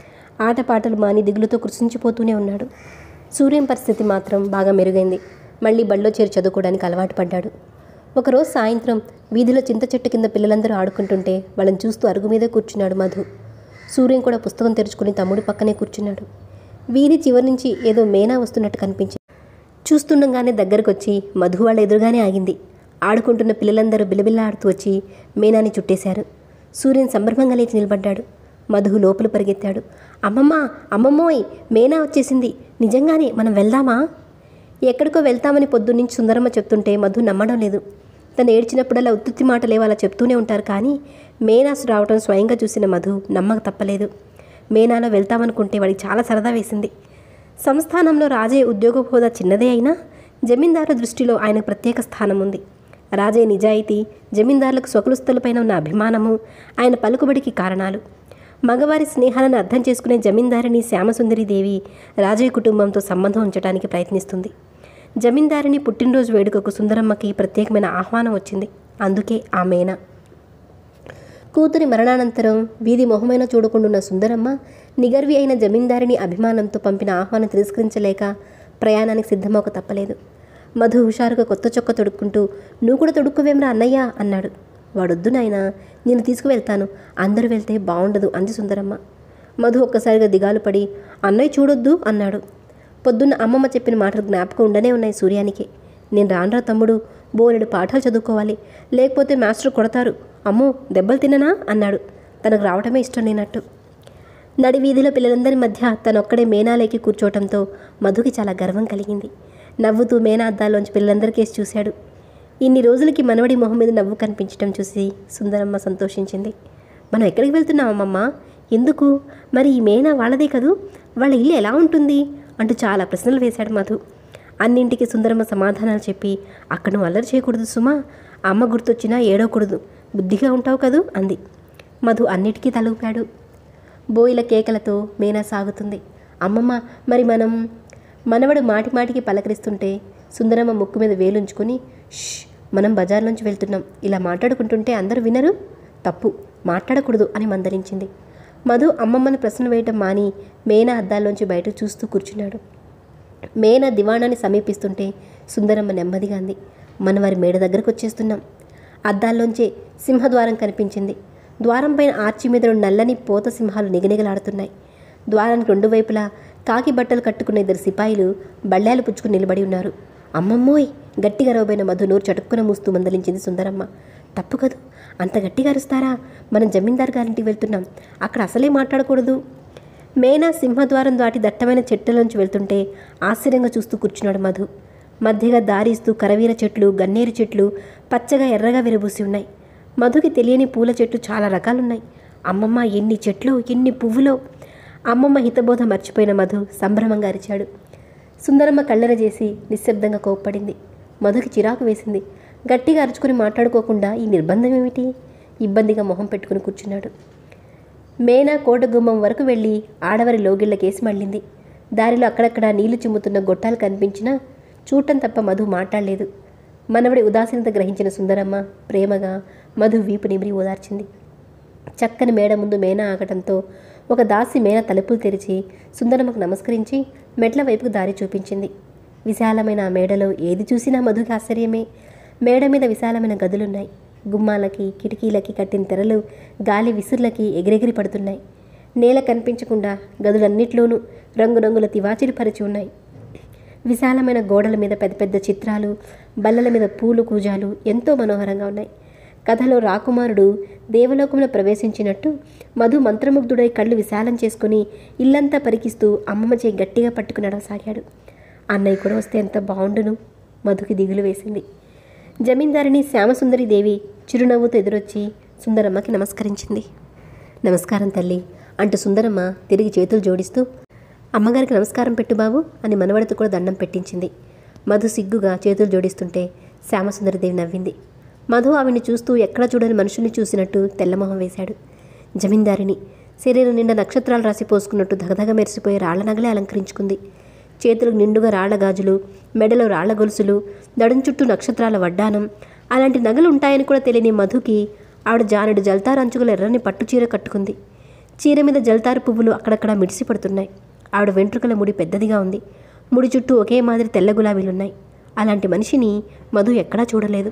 ఆటపాటలు మాని దిగులుతో కృషించిపోతూనే ఉన్నాడు సూర్యం పరిస్థితి మాత్రం బాగా మెరుగైంది మళ్ళీ బళ్ళో చేరి చదువుకోవడానికి అలవాటు పడ్డాడు ఒకరోజు సాయంత్రం వీధిలో చింత చెట్టు కింద పిల్లలందరూ ఆడుకుంటుంటే వాళ్ళని చూస్తూ అరుగు మీదే కూర్చున్నాడు మధు సూర్యం కూడా పుస్తకం తెరుచుకుని తమ్ముడి పక్కనే కూర్చున్నాడు వీధి చివరి నుంచి ఏదో మేనా వస్తున్నట్టు కనిపించింది చూస్తుండగానే దగ్గరకు వచ్చి మధు వాళ్ళ ఎదురుగానే ఆగింది ఆడుకుంటున్న పిల్లలందరూ బిలబిల్లా ఆడుతూ వచ్చి మేనాని చుట్టేశారు సూర్యన్ సంభ్రమంగా లేచి నిలబడ్డాడు మధు లోపల పరిగెత్తాడు అమ్మమ్మ అమ్మమ్మోయ్ మేనా వచ్చేసింది నిజంగానే మనం వెళ్దామా ఎక్కడికో వెళ్తామని పొద్దున్నుంచి సుందరమ్మ చెప్తుంటే మధు నమ్మడం లేదు తను ఏడ్చినప్పుడల్లా ఉత్తుత్తి మాటలే అలా చెప్తూనే ఉంటారు కానీ మేనాసు రావటం స్వయంగా చూసిన మధు నమ్మక తప్పలేదు మేనాలో వెళ్తామనుకుంటే వాడికి చాలా సరదా వేసింది సంస్థానంలో రాజయ్య ఉద్యోగ హోదా చిన్నదే అయినా జమీందారు దృష్టిలో ఆయనకు ప్రత్యేక స్థానం ఉంది రాజయ్య నిజాయితీ జమీందారులకు స్వకులుస్తులపైన ఉన్న అభిమానము ఆయన పలుకుబడికి కారణాలు మగవారి స్నేహాలను అర్థం చేసుకునే జమీందారిని శ్యామసుందరీదేవి రాజయ్య కుటుంబంతో సంబంధం ఉంచడానికి ప్రయత్నిస్తుంది జమీందారిని పుట్టినరోజు వేడుకకు సుందరమ్మకి ప్రత్యేకమైన ఆహ్వానం వచ్చింది అందుకే ఆ మేన కూతురి మరణానంతరం వీధి మొహమైన చూడకుండున్న సుందరమ్మ నిగర్వి అయిన జమీందారిని అభిమానంతో పంపిన ఆహ్వానం తిరస్కరించలేక ప్రయాణానికి సిద్ధమవక తప్పలేదు మధు హుషారుగా కొత్త చొక్క తొడుక్కుంటూ నువ్వు కూడా తొడుక్కువేమ్రా అన్నయ్య అన్నాడు వాడొద్దు నాయనా నేను తీసుకువెళ్తాను అందరూ వెళ్తే బాగుండదు అంది సుందరమ్మ మధు ఒక్కసారిగా దిగాలు పడి అన్నయ్య చూడొద్దు అన్నాడు పొద్దున్న అమ్మమ్మ చెప్పిన మాటలు జ్ఞాపకం ఉండనే ఉన్నాయి సూర్యానికి నేను రానురా తమ్ముడు బోలెడు పాఠాలు చదువుకోవాలి లేకపోతే మాస్టర్ కొడతారు అమ్మో దెబ్బలు తిననా అన్నాడు తనకు రావటమే ఇష్టం లేనట్టు నడి వీధిలో పిల్లలందరి మధ్య తనొక్కడే మేనాలేకి కూర్చోవటంతో మధుకి చాలా గర్వం కలిగింది నవ్వుతూ మేనా అద్దాల్లోంచి పిల్లలందరికేసి చూశాడు ఇన్ని రోజులకి మనవడి మొహం మీద నవ్వు కనిపించడం చూసి సుందరమ్మ సంతోషించింది మనం ఎక్కడికి వెళ్తున్నాం అమ్మమ్మ ఎందుకు మరి ఈ మేనా వాళ్ళదే కదూ వాళ్ళ ఇల్లు ఎలా ఉంటుంది అంటూ చాలా ప్రశ్నలు వేశాడు మధు అన్నింటికి సుందరమ్మ సమాధానాలు చెప్పి అక్కడ నువ్వు అల్లరి చేయకూడదు సుమా అమ్మ గుర్తొచ్చినా ఏడవకూడదు బుద్ధిగా ఉంటావు కదూ అంది మధు అన్నిటికీ తలూపాడు బోయిల కేకలతో మేనా సాగుతుంది అమ్మమ్మ మరి మనం మనవడు మాటి మాటికి పలకరిస్తుంటే సుందరమ్మ ముక్కు మీద వేలుంచుకొని ష్ మనం బజార్లోంచి వెళ్తున్నాం ఇలా మాట్లాడుకుంటుంటే అందరూ వినరు తప్పు మాట్లాడకూడదు అని మందలించింది మధు అమ్మమ్మని ప్రశ్న వేయటం మాని మేనా అద్దాల్లోంచి బయటకు చూస్తూ కూర్చున్నాడు మేన దివాణాన్ని సమీపిస్తుంటే సుందరమ్మ నెమ్మదిగా అంది మన వారి మేడ దగ్గరకు వచ్చేస్తున్నాం అద్దాల్లోంచే సింహద్వారం కనిపించింది ద్వారం పైన ఆర్చి మీద రెండు నల్లని పోత సింహాలు నిగనిగలాడుతున్నాయి ద్వారానికి రెండు వైపులా కాకి బట్టలు కట్టుకున్న ఇద్దరు సిపాయిలు బళ్ళాలు పుచ్చుకుని నిలబడి ఉన్నారు అమ్మమ్మోయ్ గట్టిగా రవబైన మధు నోరు చటుక్కున మూస్తూ మందలించింది సుందరమ్మ తప్పు కదూ అంత గట్టిగా అరుస్తారా మనం జమీందార్ గారింటికి వెళ్తున్నాం అక్కడ అసలే మాట్లాడకూడదు మేనా సింహద్వారం దాటి దట్టమైన చెట్లలోంచి వెళ్తుంటే ఆశ్చర్యంగా చూస్తూ కూర్చున్నాడు మధు మధ్యగా దారిస్తూ కరవీర చెట్లు గన్నేరు చెట్లు పచ్చగా ఎర్రగా విరబూసి ఉన్నాయి మధుకి తెలియని పూల చెట్లు చాలా రకాలున్నాయి అమ్మమ్మ ఎన్ని చెట్లు ఎన్ని పువ్వులో అమ్మమ్మ హితబోధ మర్చిపోయిన మధు సంభ్రమంగా అరిచాడు సుందరమ్మ కళ్ళెర చేసి నిశ్శబ్దంగా కోప్పడింది మధుకి చిరాకు వేసింది గట్టిగా అరుచుకుని మాట్లాడుకోకుండా ఈ నిర్బంధం ఏమిటి ఇబ్బందిగా మొహం పెట్టుకుని కూర్చున్నాడు మేనా కోట గుమ్మం వరకు వెళ్ళి ఆడవారి లోగిళ్ళకేసి మళ్ళింది దారిలో అక్కడక్కడ నీళ్లు చిమ్ముతున్న గొట్టాలు కనిపించినా చూడటం తప్ప మధు మాట్లాడలేదు మనవడి ఉదాసీనత గ్రహించిన సుందరమ్మ ప్రేమగా మధు వీపు నిమిరి ఓదార్చింది చక్కని మేడ ముందు మేన ఆగటంతో ఒక దాసి మేన తలుపులు తెరిచి సుందరమ్మకు నమస్కరించి మెట్ల వైపుకు దారి చూపించింది విశాలమైన ఆ మేడలో ఏది చూసినా మధుకి ఆశ్చర్యమే మేడ మీద విశాలమైన గదులున్నాయి గుమ్మాలకి కిటికీలకి కట్టిన తెరలు గాలి విసుర్లకి ఎగిరెగిరి పడుతున్నాయి నేల కనిపించకుండా గదులన్నిట్లోనూ రంగురంగుల తివాచీలు పరిచి ఉన్నాయి విశాలమైన గోడల మీద పెద్ద పెద్ద చిత్రాలు బల్లల మీద పూలు కూజాలు ఎంతో మనోహరంగా ఉన్నాయి కథలో రాకుమారుడు దేవలోకంలో ప్రవేశించినట్టు మధు మంత్రముగ్ధుడై కళ్ళు విశాలం చేసుకుని ఇల్లంతా పరికిస్తూ అమ్మమ్మ చేయి గట్టిగా పట్టుకుని నడవసాగాడు అన్నయ్య కూడా వస్తే ఎంత బాగుండును మధుకి దిగులు వేసింది జమీందారిని శ్యామసుందరి దేవి చిరునవ్వుతో ఎదురొచ్చి సుందరమ్మకి నమస్కరించింది నమస్కారం తల్లి అంటూ సుందరమ్మ తిరిగి చేతులు జోడిస్తూ అమ్మగారికి నమస్కారం పెట్టు బాబు అని మనవడితో కూడా దండం పెట్టించింది మధు సిగ్గుగా చేతులు జోడిస్తుంటే శ్యామసుందరిదేవి నవ్వింది మధు ఆవిడ్ని చూస్తూ ఎక్కడ చూడని మనుషుల్ని చూసినట్టు తెల్లమొహం వేశాడు జమీందారిని శరీరం నిండా నక్షత్రాలు రాసి పోసుకున్నట్టు దగదగ మెరిసిపోయే రాళ్ల నగలే అలంకరించుకుంది చేతులకు నిండుగా రాళ్ల గాజులు మెడలో రాళ్ల గొలుసులు దడం చుట్టూ నక్షత్రాల వడ్డానం అలాంటి నగలు ఉంటాయని కూడా తెలియని మధుకి ఆవిడ జానడు జల్తారు అంచుకుల ఎర్రని పట్టు చీర కట్టుకుంది చీర మీద జల్తారు పువ్వులు అక్కడక్కడ మిడిసి పడుతున్నాయి ఆవిడ వెంట్రుకల ముడి పెద్దదిగా ఉంది ముడి చుట్టూ ఒకే మాదిరి తెల్ల గులాబీలున్నాయి అలాంటి మనిషిని మధు ఎక్కడా చూడలేదు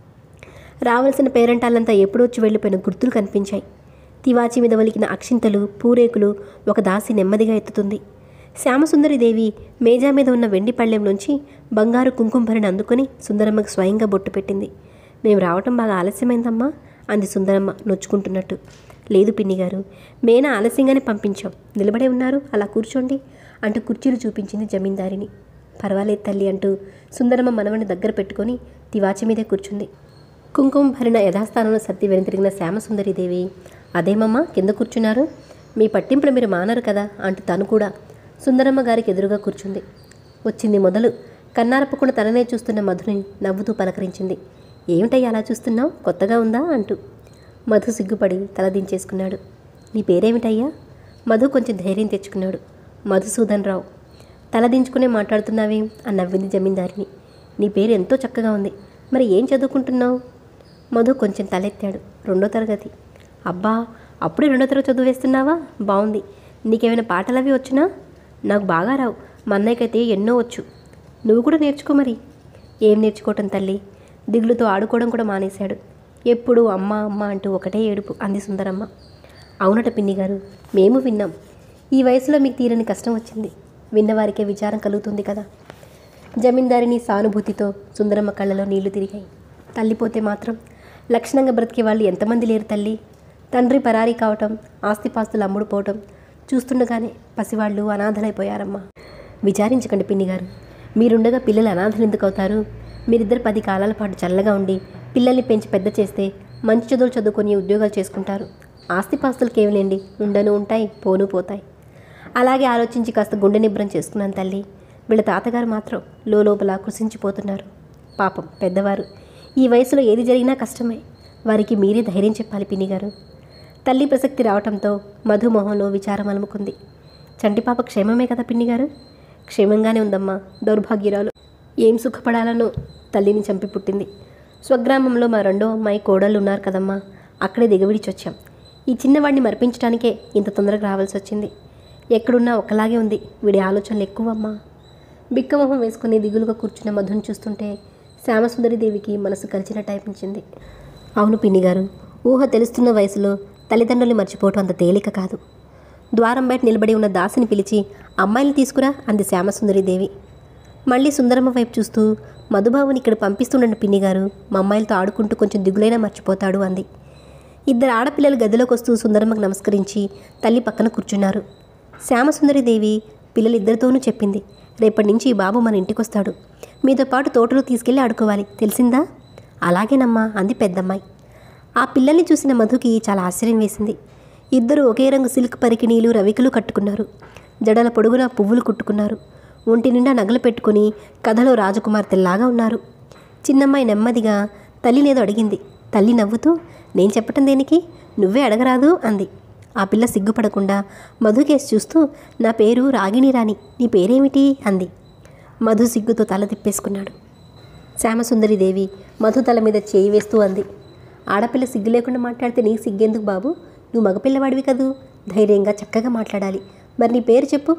రావాల్సిన పేరంటాలంతా ఎప్పుడొచ్చి వెళ్ళిపోయిన గుర్తులు కనిపించాయి తివాచి మీద వలికిన అక్షింతలు పూరేకులు ఒక దాసి నెమ్మదిగా ఎత్తుతుంది శ్యామసుందరిదేవి మేజా మీద ఉన్న వెండి పళ్ళెంలోంచి బంగారు కుంకుమ భరిని అందుకొని సుందరమ్మకు స్వయంగా బొట్టు పెట్టింది మేము రావటం బాగా ఆలస్యమైందమ్మా అంది సుందరమ్మ నొచ్చుకుంటున్నట్టు లేదు పిన్ని గారు మేనా ఆలస్యంగానే పంపించాం నిలబడే ఉన్నారు అలా కూర్చోండి అంటూ కుర్చీలు చూపించింది జమీందారిని పర్వాలేదు తల్లి అంటూ సుందరమ్మ మనవని దగ్గర పెట్టుకొని తివాచి మీదే కూర్చుంది కుంకుమ భరిన యథాస్థానంలో సర్ది వెనుతిరిగిన శ్యామసుందరిదేవి అదేమమ్మా కింద కూర్చున్నారు మీ పట్టింపులు మీరు మానరు కదా అంటూ తను కూడా సుందరమ్మ గారికి ఎదురుగా కూర్చుంది వచ్చింది మొదలు కన్నారప్పకుండా తననే చూస్తున్న మధుని నవ్వుతూ పలకరించింది ఏమిటయ్యా అలా చూస్తున్నావు కొత్తగా ఉందా అంటూ మధు సిగ్గుపడి తల దించేసుకున్నాడు నీ పేరేమిటయ్యా మధు కొంచెం ధైర్యం తెచ్చుకున్నాడు మధుసూదన్ రావు తల దించుకునే మాట్లాడుతున్నావేం అని నవ్వింది జమీందారిని నీ పేరు ఎంతో చక్కగా ఉంది మరి ఏం చదువుకుంటున్నావు మధు కొంచెం తలెత్తాడు రెండో తరగతి అబ్బా అప్పుడే రెండో తరగతి చదువు వేస్తున్నావా బాగుంది నీకేమైనా పాటలు అవి వచ్చినా నాకు బాగా రావు మా అన్నయ్యకైతే ఎన్నో వచ్చు నువ్వు కూడా నేర్చుకో మరి ఏం నేర్చుకోవటం తల్లి దిగులుతో ఆడుకోవడం కూడా మానేశాడు ఎప్పుడు అమ్మ అమ్మ అంటూ ఒకటే ఏడుపు అంది సుందరమ్మ అవునట పిన్ని గారు మేము విన్నాం ఈ వయసులో మీకు తీరని కష్టం వచ్చింది విన్నవారికే విచారం కలుగుతుంది కదా జమీందారిని సానుభూతితో సుందరమ్మ కళ్ళలో నీళ్లు తిరిగాయి తల్లిపోతే మాత్రం లక్షణంగా బ్రతికే వాళ్ళు ఎంతమంది లేరు తల్లి తండ్రి పరారీ కావటం ఆస్తిపాస్తులు అమ్ముడుపోవటం చూస్తుండగానే పసివాళ్ళు అనాథలైపోయారమ్మా విచారించకండి పిన్ని గారు మీరుండగా పిల్లలు అనాథలు ఎందుకు అవుతారు మీరిద్దరు పది కాలాల పాటు చల్లగా ఉండి పిల్లల్ని పెంచి పెద్ద చేస్తే మంచి చదువులు చదువుకొని ఉద్యోగాలు చేసుకుంటారు ఆస్తిపాస్తులకి ఏమిలేండి ఉండను ఉంటాయి పోను పోతాయి అలాగే ఆలోచించి కాస్త గుండె నిబ్రం చేసుకున్నాను తల్లి వీళ్ళ తాతగారు మాత్రం లోపల కృషించిపోతున్నారు పాపం పెద్దవారు ఈ వయసులో ఏది జరిగినా కష్టమే వారికి మీరే ధైర్యం చెప్పాలి పిన్ని గారు తల్లి ప్రసక్తి రావటంతో మధుమోహంలో విచారం అలుముకుంది చంటిపాప క్షేమమే కదా పిన్ని గారు క్షేమంగానే ఉందమ్మా దౌర్భాగ్యురాలు ఏం సుఖపడాలనో తల్లిని చంపి పుట్టింది స్వగ్రామంలో మా రెండో అమ్మాయి కోడళ్ళు ఉన్నారు కదమ్మా అక్కడే దిగవిడిచొచ్చాం ఈ చిన్నవాడిని మరిపించడానికే ఇంత తొందరగా రావాల్సి వచ్చింది ఎక్కడున్నా ఒకలాగే ఉంది వీడి ఆలోచనలు ఎక్కువమ్మా బిక్కమొహం వేసుకుని దిగులుగా కూర్చున్న మధుని చూస్తుంటే శ్యామసుందరి దేవికి మనసు కలిసినట్టు అనిపించింది అవును పిన్ని గారు ఊహ తెలుస్తున్న వయసులో తల్లిదండ్రుల్ని మర్చిపోవటం అంత తేలిక కాదు ద్వారం బయట నిలబడి ఉన్న దాసిని పిలిచి అమ్మాయిని తీసుకురా అంది శ్యామసుందరి దేవి మళ్ళీ సుందరమ్మ వైపు చూస్తూ మధుబాబుని ఇక్కడ పంపిస్తుండండి పిన్ని గారు మా అమ్మాయిలతో ఆడుకుంటూ కొంచెం దిగులైనా మర్చిపోతాడు అంది ఇద్దరు ఆడపిల్లలు గదిలోకి వస్తూ సుందరమ్మకు నమస్కరించి తల్లి పక్కన కూర్చున్నారు శ్యామసుందరి దేవి పిల్లలిద్దరితోనూ చెప్పింది రేపటి నుంచి ఈ బాబు మన ఇంటికి వస్తాడు మీతో పాటు తోటలో తీసుకెళ్ళి ఆడుకోవాలి తెలిసిందా అలాగేనమ్మా అంది పెద్దమ్మాయి ఆ పిల్లల్ని చూసిన మధుకి చాలా ఆశ్చర్యం వేసింది ఇద్దరు ఒకే రంగు సిల్క్ పరికిణీలు రవికలు కట్టుకున్నారు జడల పొడుగున పువ్వులు కుట్టుకున్నారు ఒంటి నిండా నగలు పెట్టుకుని కథలో రాజకుమార్తెల్లాగా ఉన్నారు చిన్నమ్మాయి నెమ్మదిగా తల్లినేదో అడిగింది తల్లి నవ్వుతూ నేను చెప్పటం దేనికి నువ్వే అడగరాదు అంది ఆ పిల్ల సిగ్గుపడకుండా మధుకేసి చూస్తూ నా పేరు రాగిణి రాణి నీ పేరేమిటి అంది మధు సిగ్గుతో తల తిప్పేసుకున్నాడు శ్యామసుందరిదేవి మధు తల మీద చేయి వేస్తూ అంది ఆడపిల్ల సిగ్గు లేకుండా మాట్లాడితే నీకు సిగ్గెందుకు బాబు నువ్వు మగపిల్లవాడివి కదూ ధైర్యంగా చక్కగా మాట్లాడాలి మరి నీ పేరు చెప్పు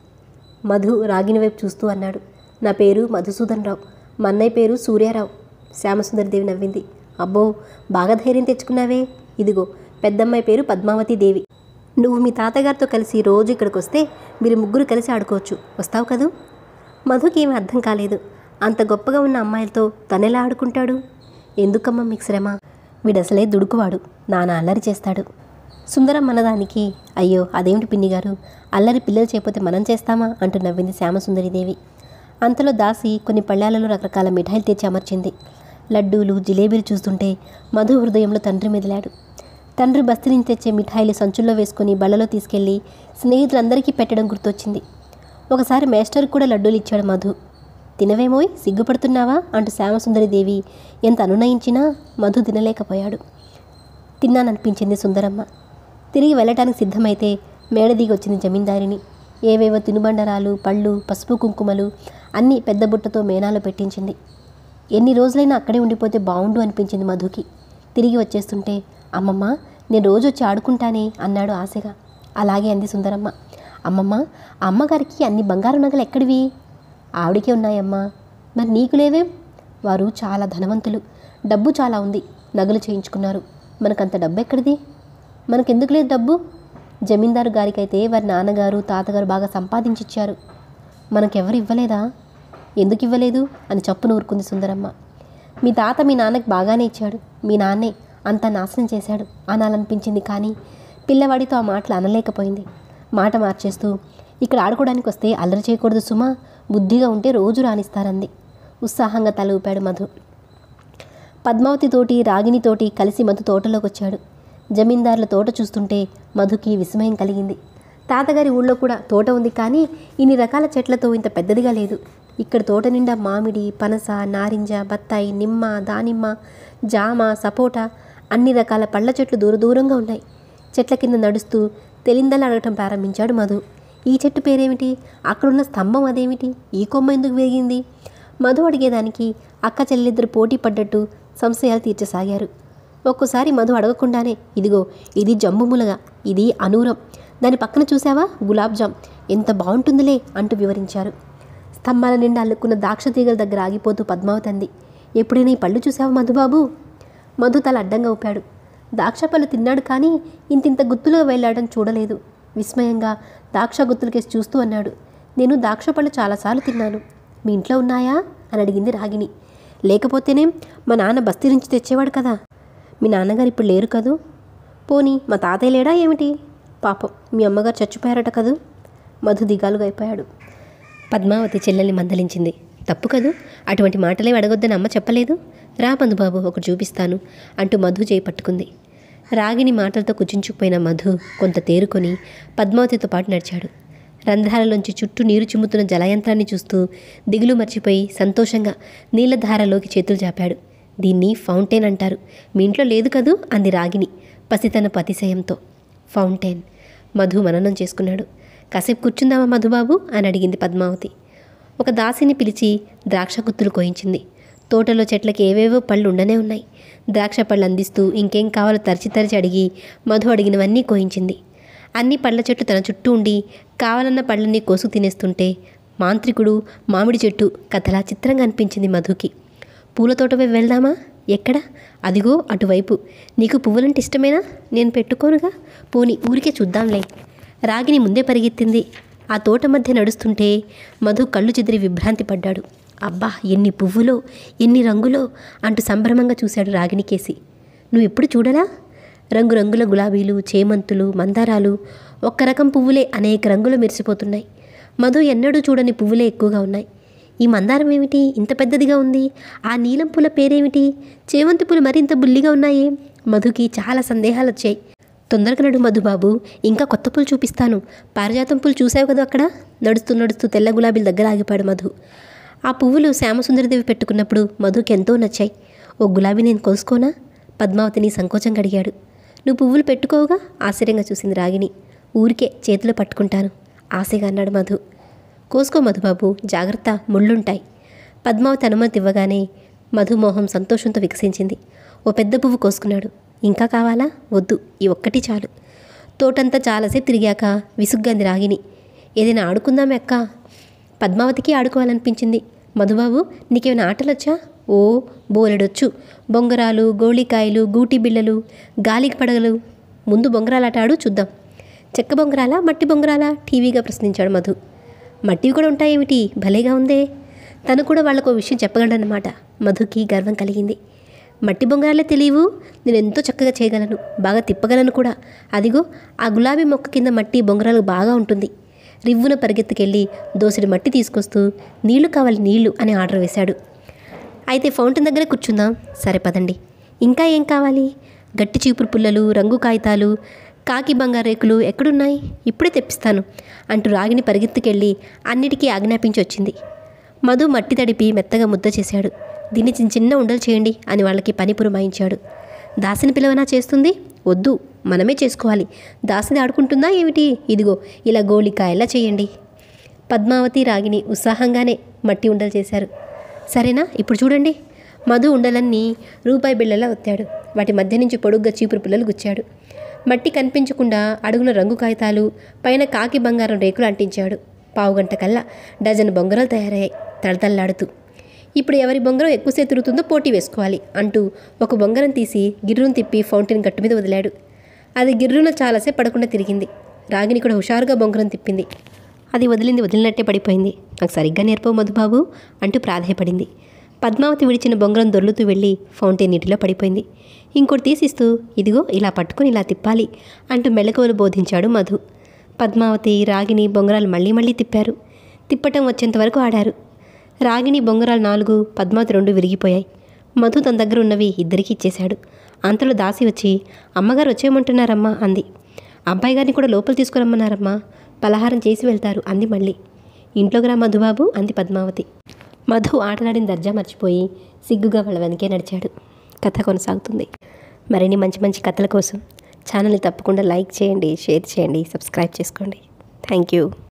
మధు రాగిని వైపు చూస్తూ అన్నాడు నా పేరు మధుసూదన్ రావు మా అన్నయ్య పేరు సూర్యారావు శ్యామసుందరిదేవి నవ్వింది అబ్బో బాగా ధైర్యం తెచ్చుకున్నావే ఇదిగో పెద్దమ్మాయి పేరు పద్మావతి దేవి నువ్వు మీ తాతగారితో కలిసి రోజు ఇక్కడికి వస్తే మీరు ముగ్గురు కలిసి ఆడుకోవచ్చు వస్తావు కదూ మధుకి ఏమీ అర్థం కాలేదు అంత గొప్పగా ఉన్న అమ్మాయిలతో తనెలా ఆడుకుంటాడు ఎందుకమ్మా మీకు శ్రమ వీడసలే దుడుకువాడు నాన్న అల్లరి చేస్తాడు సుందరం అన్నదానికి అయ్యో అదేమిటి పిన్ని గారు అల్లరి పిల్లలు చేయకపోతే మనం చేస్తామా అంటూ నవ్వింది శ్యామసుందరిదేవి అంతలో దాసి కొన్ని పళ్ళాలలో రకరకాల మిఠాయిలు తెచ్చి అమర్చింది లడ్డూలు జిలేబీలు చూస్తుంటే మధు హృదయంలో తండ్రి మెదిలాడు తండ్రి బస్తీ నుంచి తెచ్చే మిఠాయిలు సంచుల్లో వేసుకుని బళ్ళలో తీసుకెళ్లి స్నేహితులందరికీ పెట్టడం గుర్తొచ్చింది ఒకసారి మేస్టర్ కూడా లడ్డూలు ఇచ్చాడు మధు తినవేమోయ్ సిగ్గుపడుతున్నావా అంటూ శ్యామసుందరిదేవి ఎంత అనునయించినా మధు తినలేకపోయాడు తిన్నాననిపించింది సుందరమ్మ తిరిగి వెళ్ళటానికి సిద్ధమైతే మేడ దిగి వచ్చింది జమీందారిని ఏవేవో తినుబండరాలు పళ్ళు పసుపు కుంకుమలు అన్నీ పెద్ద బుట్టతో మేనాలో పెట్టించింది ఎన్ని రోజులైనా అక్కడే ఉండిపోతే బాగుండు అనిపించింది మధుకి తిరిగి వచ్చేస్తుంటే అమ్మమ్మ నేను రోజు వచ్చి ఆడుకుంటానే అన్నాడు ఆశగా అలాగే అంది సుందరమ్మ అమ్మమ్మ ఆ అమ్మగారికి అన్ని బంగారు నగలు ఎక్కడివి ఆవిడికే ఉన్నాయమ్మా మరి నీకు లేవేం వారు చాలా ధనవంతులు డబ్బు చాలా ఉంది నగలు చేయించుకున్నారు మనకంత డబ్బు ఎక్కడిది మనకెందుకు లేదు డబ్బు జమీందారు గారికైతే వారి నాన్నగారు తాతగారు బాగా సంపాదించిచ్చారు మనకెవరు ఇవ్వలేదా ఎందుకు ఇవ్వలేదు అని చప్పున ఊరుకుంది సుందరమ్మ మీ తాత మీ నాన్నకి బాగానే ఇచ్చాడు మీ నాన్నే అంతా నాశనం చేశాడు అనాలనిపించింది కానీ పిల్లవాడితో ఆ మాటలు అనలేకపోయింది మాట మార్చేస్తూ ఇక్కడ ఆడుకోవడానికి వస్తే అల్లరి చేయకూడదు సుమా బుద్ధిగా ఉంటే రోజు రాణిస్తారంది ఉత్సాహంగా తల ఊపాడు మధు పద్మావతితోటి రాగినితోటి కలిసి మధు తోటలోకి వచ్చాడు జమీందారుల తోట చూస్తుంటే మధుకి విస్మయం కలిగింది తాతగారి ఊళ్ళో కూడా తోట ఉంది కానీ ఇన్ని రకాల చెట్లతో ఇంత పెద్దదిగా లేదు ఇక్కడ తోట నిండా మామిడి పనస నారింజ బత్తాయి నిమ్మ దానిమ్మ జామ సపోటా అన్ని రకాల పళ్ళ చెట్లు దూర దూరంగా ఉన్నాయి చెట్ల కింద నడుస్తూ తెలిందలు అడగటం ప్రారంభించాడు మధు ఈ చెట్టు పేరేమిటి అక్కడున్న స్తంభం అదేమిటి ఈ కొమ్మ ఎందుకు వేగింది మధు అడిగేదానికి అక్క చెల్లెలిద్దరు పోటీ పడ్డట్టు సంశయాలు తీర్చసాగారు ఒక్కోసారి మధు అడగకుండానే ఇదిగో ఇది జంబు ములగ ఇది అనూరం దాని పక్కన చూసావా గులాబ్ జామ్ ఎంత బాగుంటుందిలే అంటూ వివరించారు స్తంభాల నిండా అల్లుకున్న ద్రాక్ష తీగల దగ్గర ఆగిపోతూ పద్మావతి అంది ఎప్పుడైనా ఈ పళ్ళు చూసావా మధుబాబు మధు తల అడ్డంగా ఊపాడు ద్రాక్ష పళ్ళు తిన్నాడు కానీ ఇంతింత గుత్తులుగా వెళ్ళాడని చూడలేదు విస్మయంగా ద్రాక్ష గుత్తులకేసి చూస్తూ అన్నాడు నేను ద్రాక్ష పళ్ళు చాలాసార్లు తిన్నాను మీ ఇంట్లో ఉన్నాయా అని అడిగింది రాగిని లేకపోతేనే మా నాన్న బస్తీ నుంచి తెచ్చేవాడు కదా మీ నాన్నగారు ఇప్పుడు లేరు కదూ పోనీ మా తాతయ్య లేడా ఏమిటి పాపం మీ అమ్మగారు చచ్చిపోయారట కదూ మధు దిగాలుగా అయిపోయాడు పద్మావతి చెల్లెల్ని మందలించింది తప్పు కదూ అటువంటి మాటలే అడగొద్దని అమ్మ చెప్పలేదు రా బాబు ఒకటి చూపిస్తాను అంటూ మధు చేయి పట్టుకుంది రాగిని మాటలతో కుచించుకుపోయిన మధు కొంత తేరుకొని పద్మావతితో పాటు నడిచాడు రంధ్రాలలోంచి చుట్టూ నీరు చిమ్ముతున్న జలయంత్రాన్ని చూస్తూ దిగులు మర్చిపోయి సంతోషంగా నీళ్ళధారలోకి చేతులు చాపాడు దీన్ని ఫౌంటైన్ అంటారు మీ ఇంట్లో లేదు కదూ అంది రాగిని పసితనపు అతిశయంతో ఫౌంటైన్ మధు మననం చేసుకున్నాడు కాసేపు కూర్చుందామా మధుబాబు అని అడిగింది పద్మావతి ఒక దాసిని పిలిచి ద్రాక్ష గుత్తులు కోయించింది తోటలో చెట్లకి ఏవేవో పళ్ళు ఉండనే ఉన్నాయి ద్రాక్ష పళ్ళు అందిస్తూ ఇంకేం కావాలో తరిచి తరిచి అడిగి మధు అడిగినవన్నీ కోయించింది అన్ని పళ్ళ చెట్లు తన చుట్టూ ఉండి కావాలన్న పళ్ళన్నీ కోసు తినేస్తుంటే మాంత్రికుడు మామిడి చెట్టు కథలా చిత్రంగా అనిపించింది మధుకి పూల తోట వైపు వెళ్దామా ఎక్కడ అదిగో అటువైపు నీకు పువ్వులంటే ఇష్టమేనా నేను పెట్టుకోనుగా పోని ఊరికే చూద్దాంలే రాగిని ముందే పరిగెత్తింది ఆ తోట మధ్య నడుస్తుంటే మధు కళ్ళు చెదిరి విభ్రాంతి పడ్డాడు అబ్బా ఎన్ని పువ్వులో ఎన్ని రంగులో అంటూ సంభ్రమంగా చూశాడు రాగిని కేసి నువ్వు ఎప్పుడు చూడలా రంగురంగుల గులాబీలు చేమంతులు మందారాలు ఒక్క రకం పువ్వులే అనేక రంగులు మెరిసిపోతున్నాయి మధు ఎన్నడూ చూడని పువ్వులే ఎక్కువగా ఉన్నాయి ఈ మందారం ఏమిటి ఇంత పెద్దదిగా ఉంది ఆ నీలం పూల పేరేమిటి చేమంతి పూలు మరింత బుల్లిగా ఉన్నాయి మధుకి చాలా సందేహాలు వచ్చాయి తొందరగా నడు మధుబాబు ఇంకా కొత్త పూలు చూపిస్తాను పారిజాతం పూలు చూసావు కదా అక్కడ నడుస్తూ నడుస్తూ తెల్ల గులాబీల దగ్గర ఆగిపోయాడు మధు ఆ పువ్వులు శ్యామసుందరదేవి పెట్టుకున్నప్పుడు మధుకి ఎంతో నచ్చాయి ఓ గులాబీ నేను కోసుకోనా పద్మావతిని సంకోచంగా అడిగాడు నువ్వు పువ్వులు పెట్టుకోవుగా ఆశ్చర్యంగా చూసింది రాగిని ఊరికే చేతిలో పట్టుకుంటాను ఆశగా అన్నాడు మధు కోసుకో మధుబాబు జాగ్రత్త ముళ్ళుంటాయి పద్మావతి అనుమతి ఇవ్వగానే మధుమోహం సంతోషంతో వికసించింది ఓ పెద్ద పువ్వు కోసుకున్నాడు ఇంకా కావాలా వద్దు ఈ ఒక్కటి చాలు తోటంతా చాలాసేపు తిరిగాక విసుగ్గాంది రాగిని ఏదైనా ఆడుకుందామే అక్క పద్మావతికి ఆడుకోవాలనిపించింది మధుబాబు నీకేమైనా ఆటలు వచ్చా ఓ బోలెడొచ్చు బొంగరాలు గోళికాయలు గూటి బిళ్ళలు గాలికి పడగలు ముందు బొంగరాలాట ఆడు చూద్దాం చెక్క బొంగరాలా మట్టి బొంగరాలా టీవీగా ప్రశ్నించాడు మధు మట్టివి కూడా ఉంటాయేమిటి భలేగా ఉందే తను కూడా వాళ్ళకు ఓ విషయం చెప్పగలడన్నమాట మధుకి గర్వం కలిగింది మట్టి బొంగరాలే తెలియవు నేను ఎంతో చక్కగా చేయగలను బాగా తిప్పగలను కూడా అదిగో ఆ గులాబీ మొక్క కింద మట్టి బొంగరాలు బాగా ఉంటుంది రివ్వున పరిగెత్తుకెళ్ళి దోసెడు మట్టి తీసుకొస్తూ నీళ్లు కావాలి నీళ్లు అని ఆర్డర్ వేశాడు అయితే ఫౌంటైన్ దగ్గర కూర్చుందాం సరే పదండి ఇంకా ఏం కావాలి గట్టి చీపురు పుల్లలు రంగు కాగితాలు కాకి బంగారు రేకులు ఎక్కడున్నాయి ఇప్పుడే తెప్పిస్తాను అంటూ రాగిని పరిగెత్తుకెళ్ళి అన్నిటికీ ఆజ్ఞాపించి వచ్చింది మధు మట్టి తడిపి మెత్తగా ముద్ద చేశాడు దీన్ని చిన్న చిన్న ఉండలు చేయండి అని వాళ్ళకి పని పురమాయించాడు దాసిని పిలవనా చేస్తుంది వద్దు మనమే చేసుకోవాలి దాసిని ఆడుకుంటుందా ఏమిటి ఇదిగో ఇలా గోళికాయలా చేయండి పద్మావతి రాగిని ఉత్సాహంగానే మట్టి ఉండలు చేశారు సరేనా ఇప్పుడు చూడండి మధు ఉండలన్నీ రూపాయి బిళ్ళలా ఒత్తాడు వాటి మధ్య నుంచి పొడుగ్గా చీపురు పిల్లలు గుచ్చాడు మట్టి కనిపించకుండా అడుగున రంగు కాగితాలు పైన కాకి బంగారం రేకులు అంటించాడు పావుగంట కల్లా డజన్ బొంగరాలు తయారయ్యాయి తడతల్లాడుతూ ఇప్పుడు ఎవరి బొంగరం ఎక్కువసేపు తిరుగుతుందో పోటీ వేసుకోవాలి అంటూ ఒక బొంగరం తీసి గిర్రును తిప్పి ఫౌంటైన్ గట్టు మీద వదిలాడు అది గిర్రున చాలాసేపు పడకుండా తిరిగింది రాగిని కూడా హుషారుగా బొంగరం తిప్పింది అది వదిలింది వదిలినట్టే పడిపోయింది నాకు సరిగ్గా నేర్పవు మధుబాబు అంటూ ప్రాధేయపడింది పద్మావతి విడిచిన బొంగరం దొర్లుతూ వెళ్ళి ఫౌంటైన్ నీటిలో పడిపోయింది ఇంకోటి తీసిస్తూ ఇదిగో ఇలా పట్టుకొని ఇలా తిప్పాలి అంటూ మెళకువలు బోధించాడు మధు పద్మావతి రాగిని బొంగరాలు మళ్ళీ మళ్ళీ తిప్పారు తిప్పటం వచ్చేంత వరకు ఆడారు రాగిని బొంగరాలు నాలుగు పద్మావతి రెండు విరిగిపోయాయి మధు తన దగ్గర ఉన్నవి ఇద్దరికి ఇచ్చేశాడు అంతలో దాసి వచ్చి అమ్మగారు వచ్చేయమంటున్నారమ్మా అంది అబ్బాయి గారిని కూడా లోపల తీసుకురమ్మన్నారమ్మా పలహారం చేసి వెళ్తారు అంది మళ్ళీ ఇంట్లోకి రా మధుబాబు అంది పద్మావతి మధు ఆటలాడిన దర్జా మర్చిపోయి సిగ్గుగా వాళ్ళ వెనకే నడిచాడు కథ కొనసాగుతుంది మరిన్ని మంచి మంచి కథల కోసం ఛానల్ని తప్పకుండా లైక్ చేయండి షేర్ చేయండి సబ్స్క్రైబ్ చేసుకోండి థ్యాంక్ యూ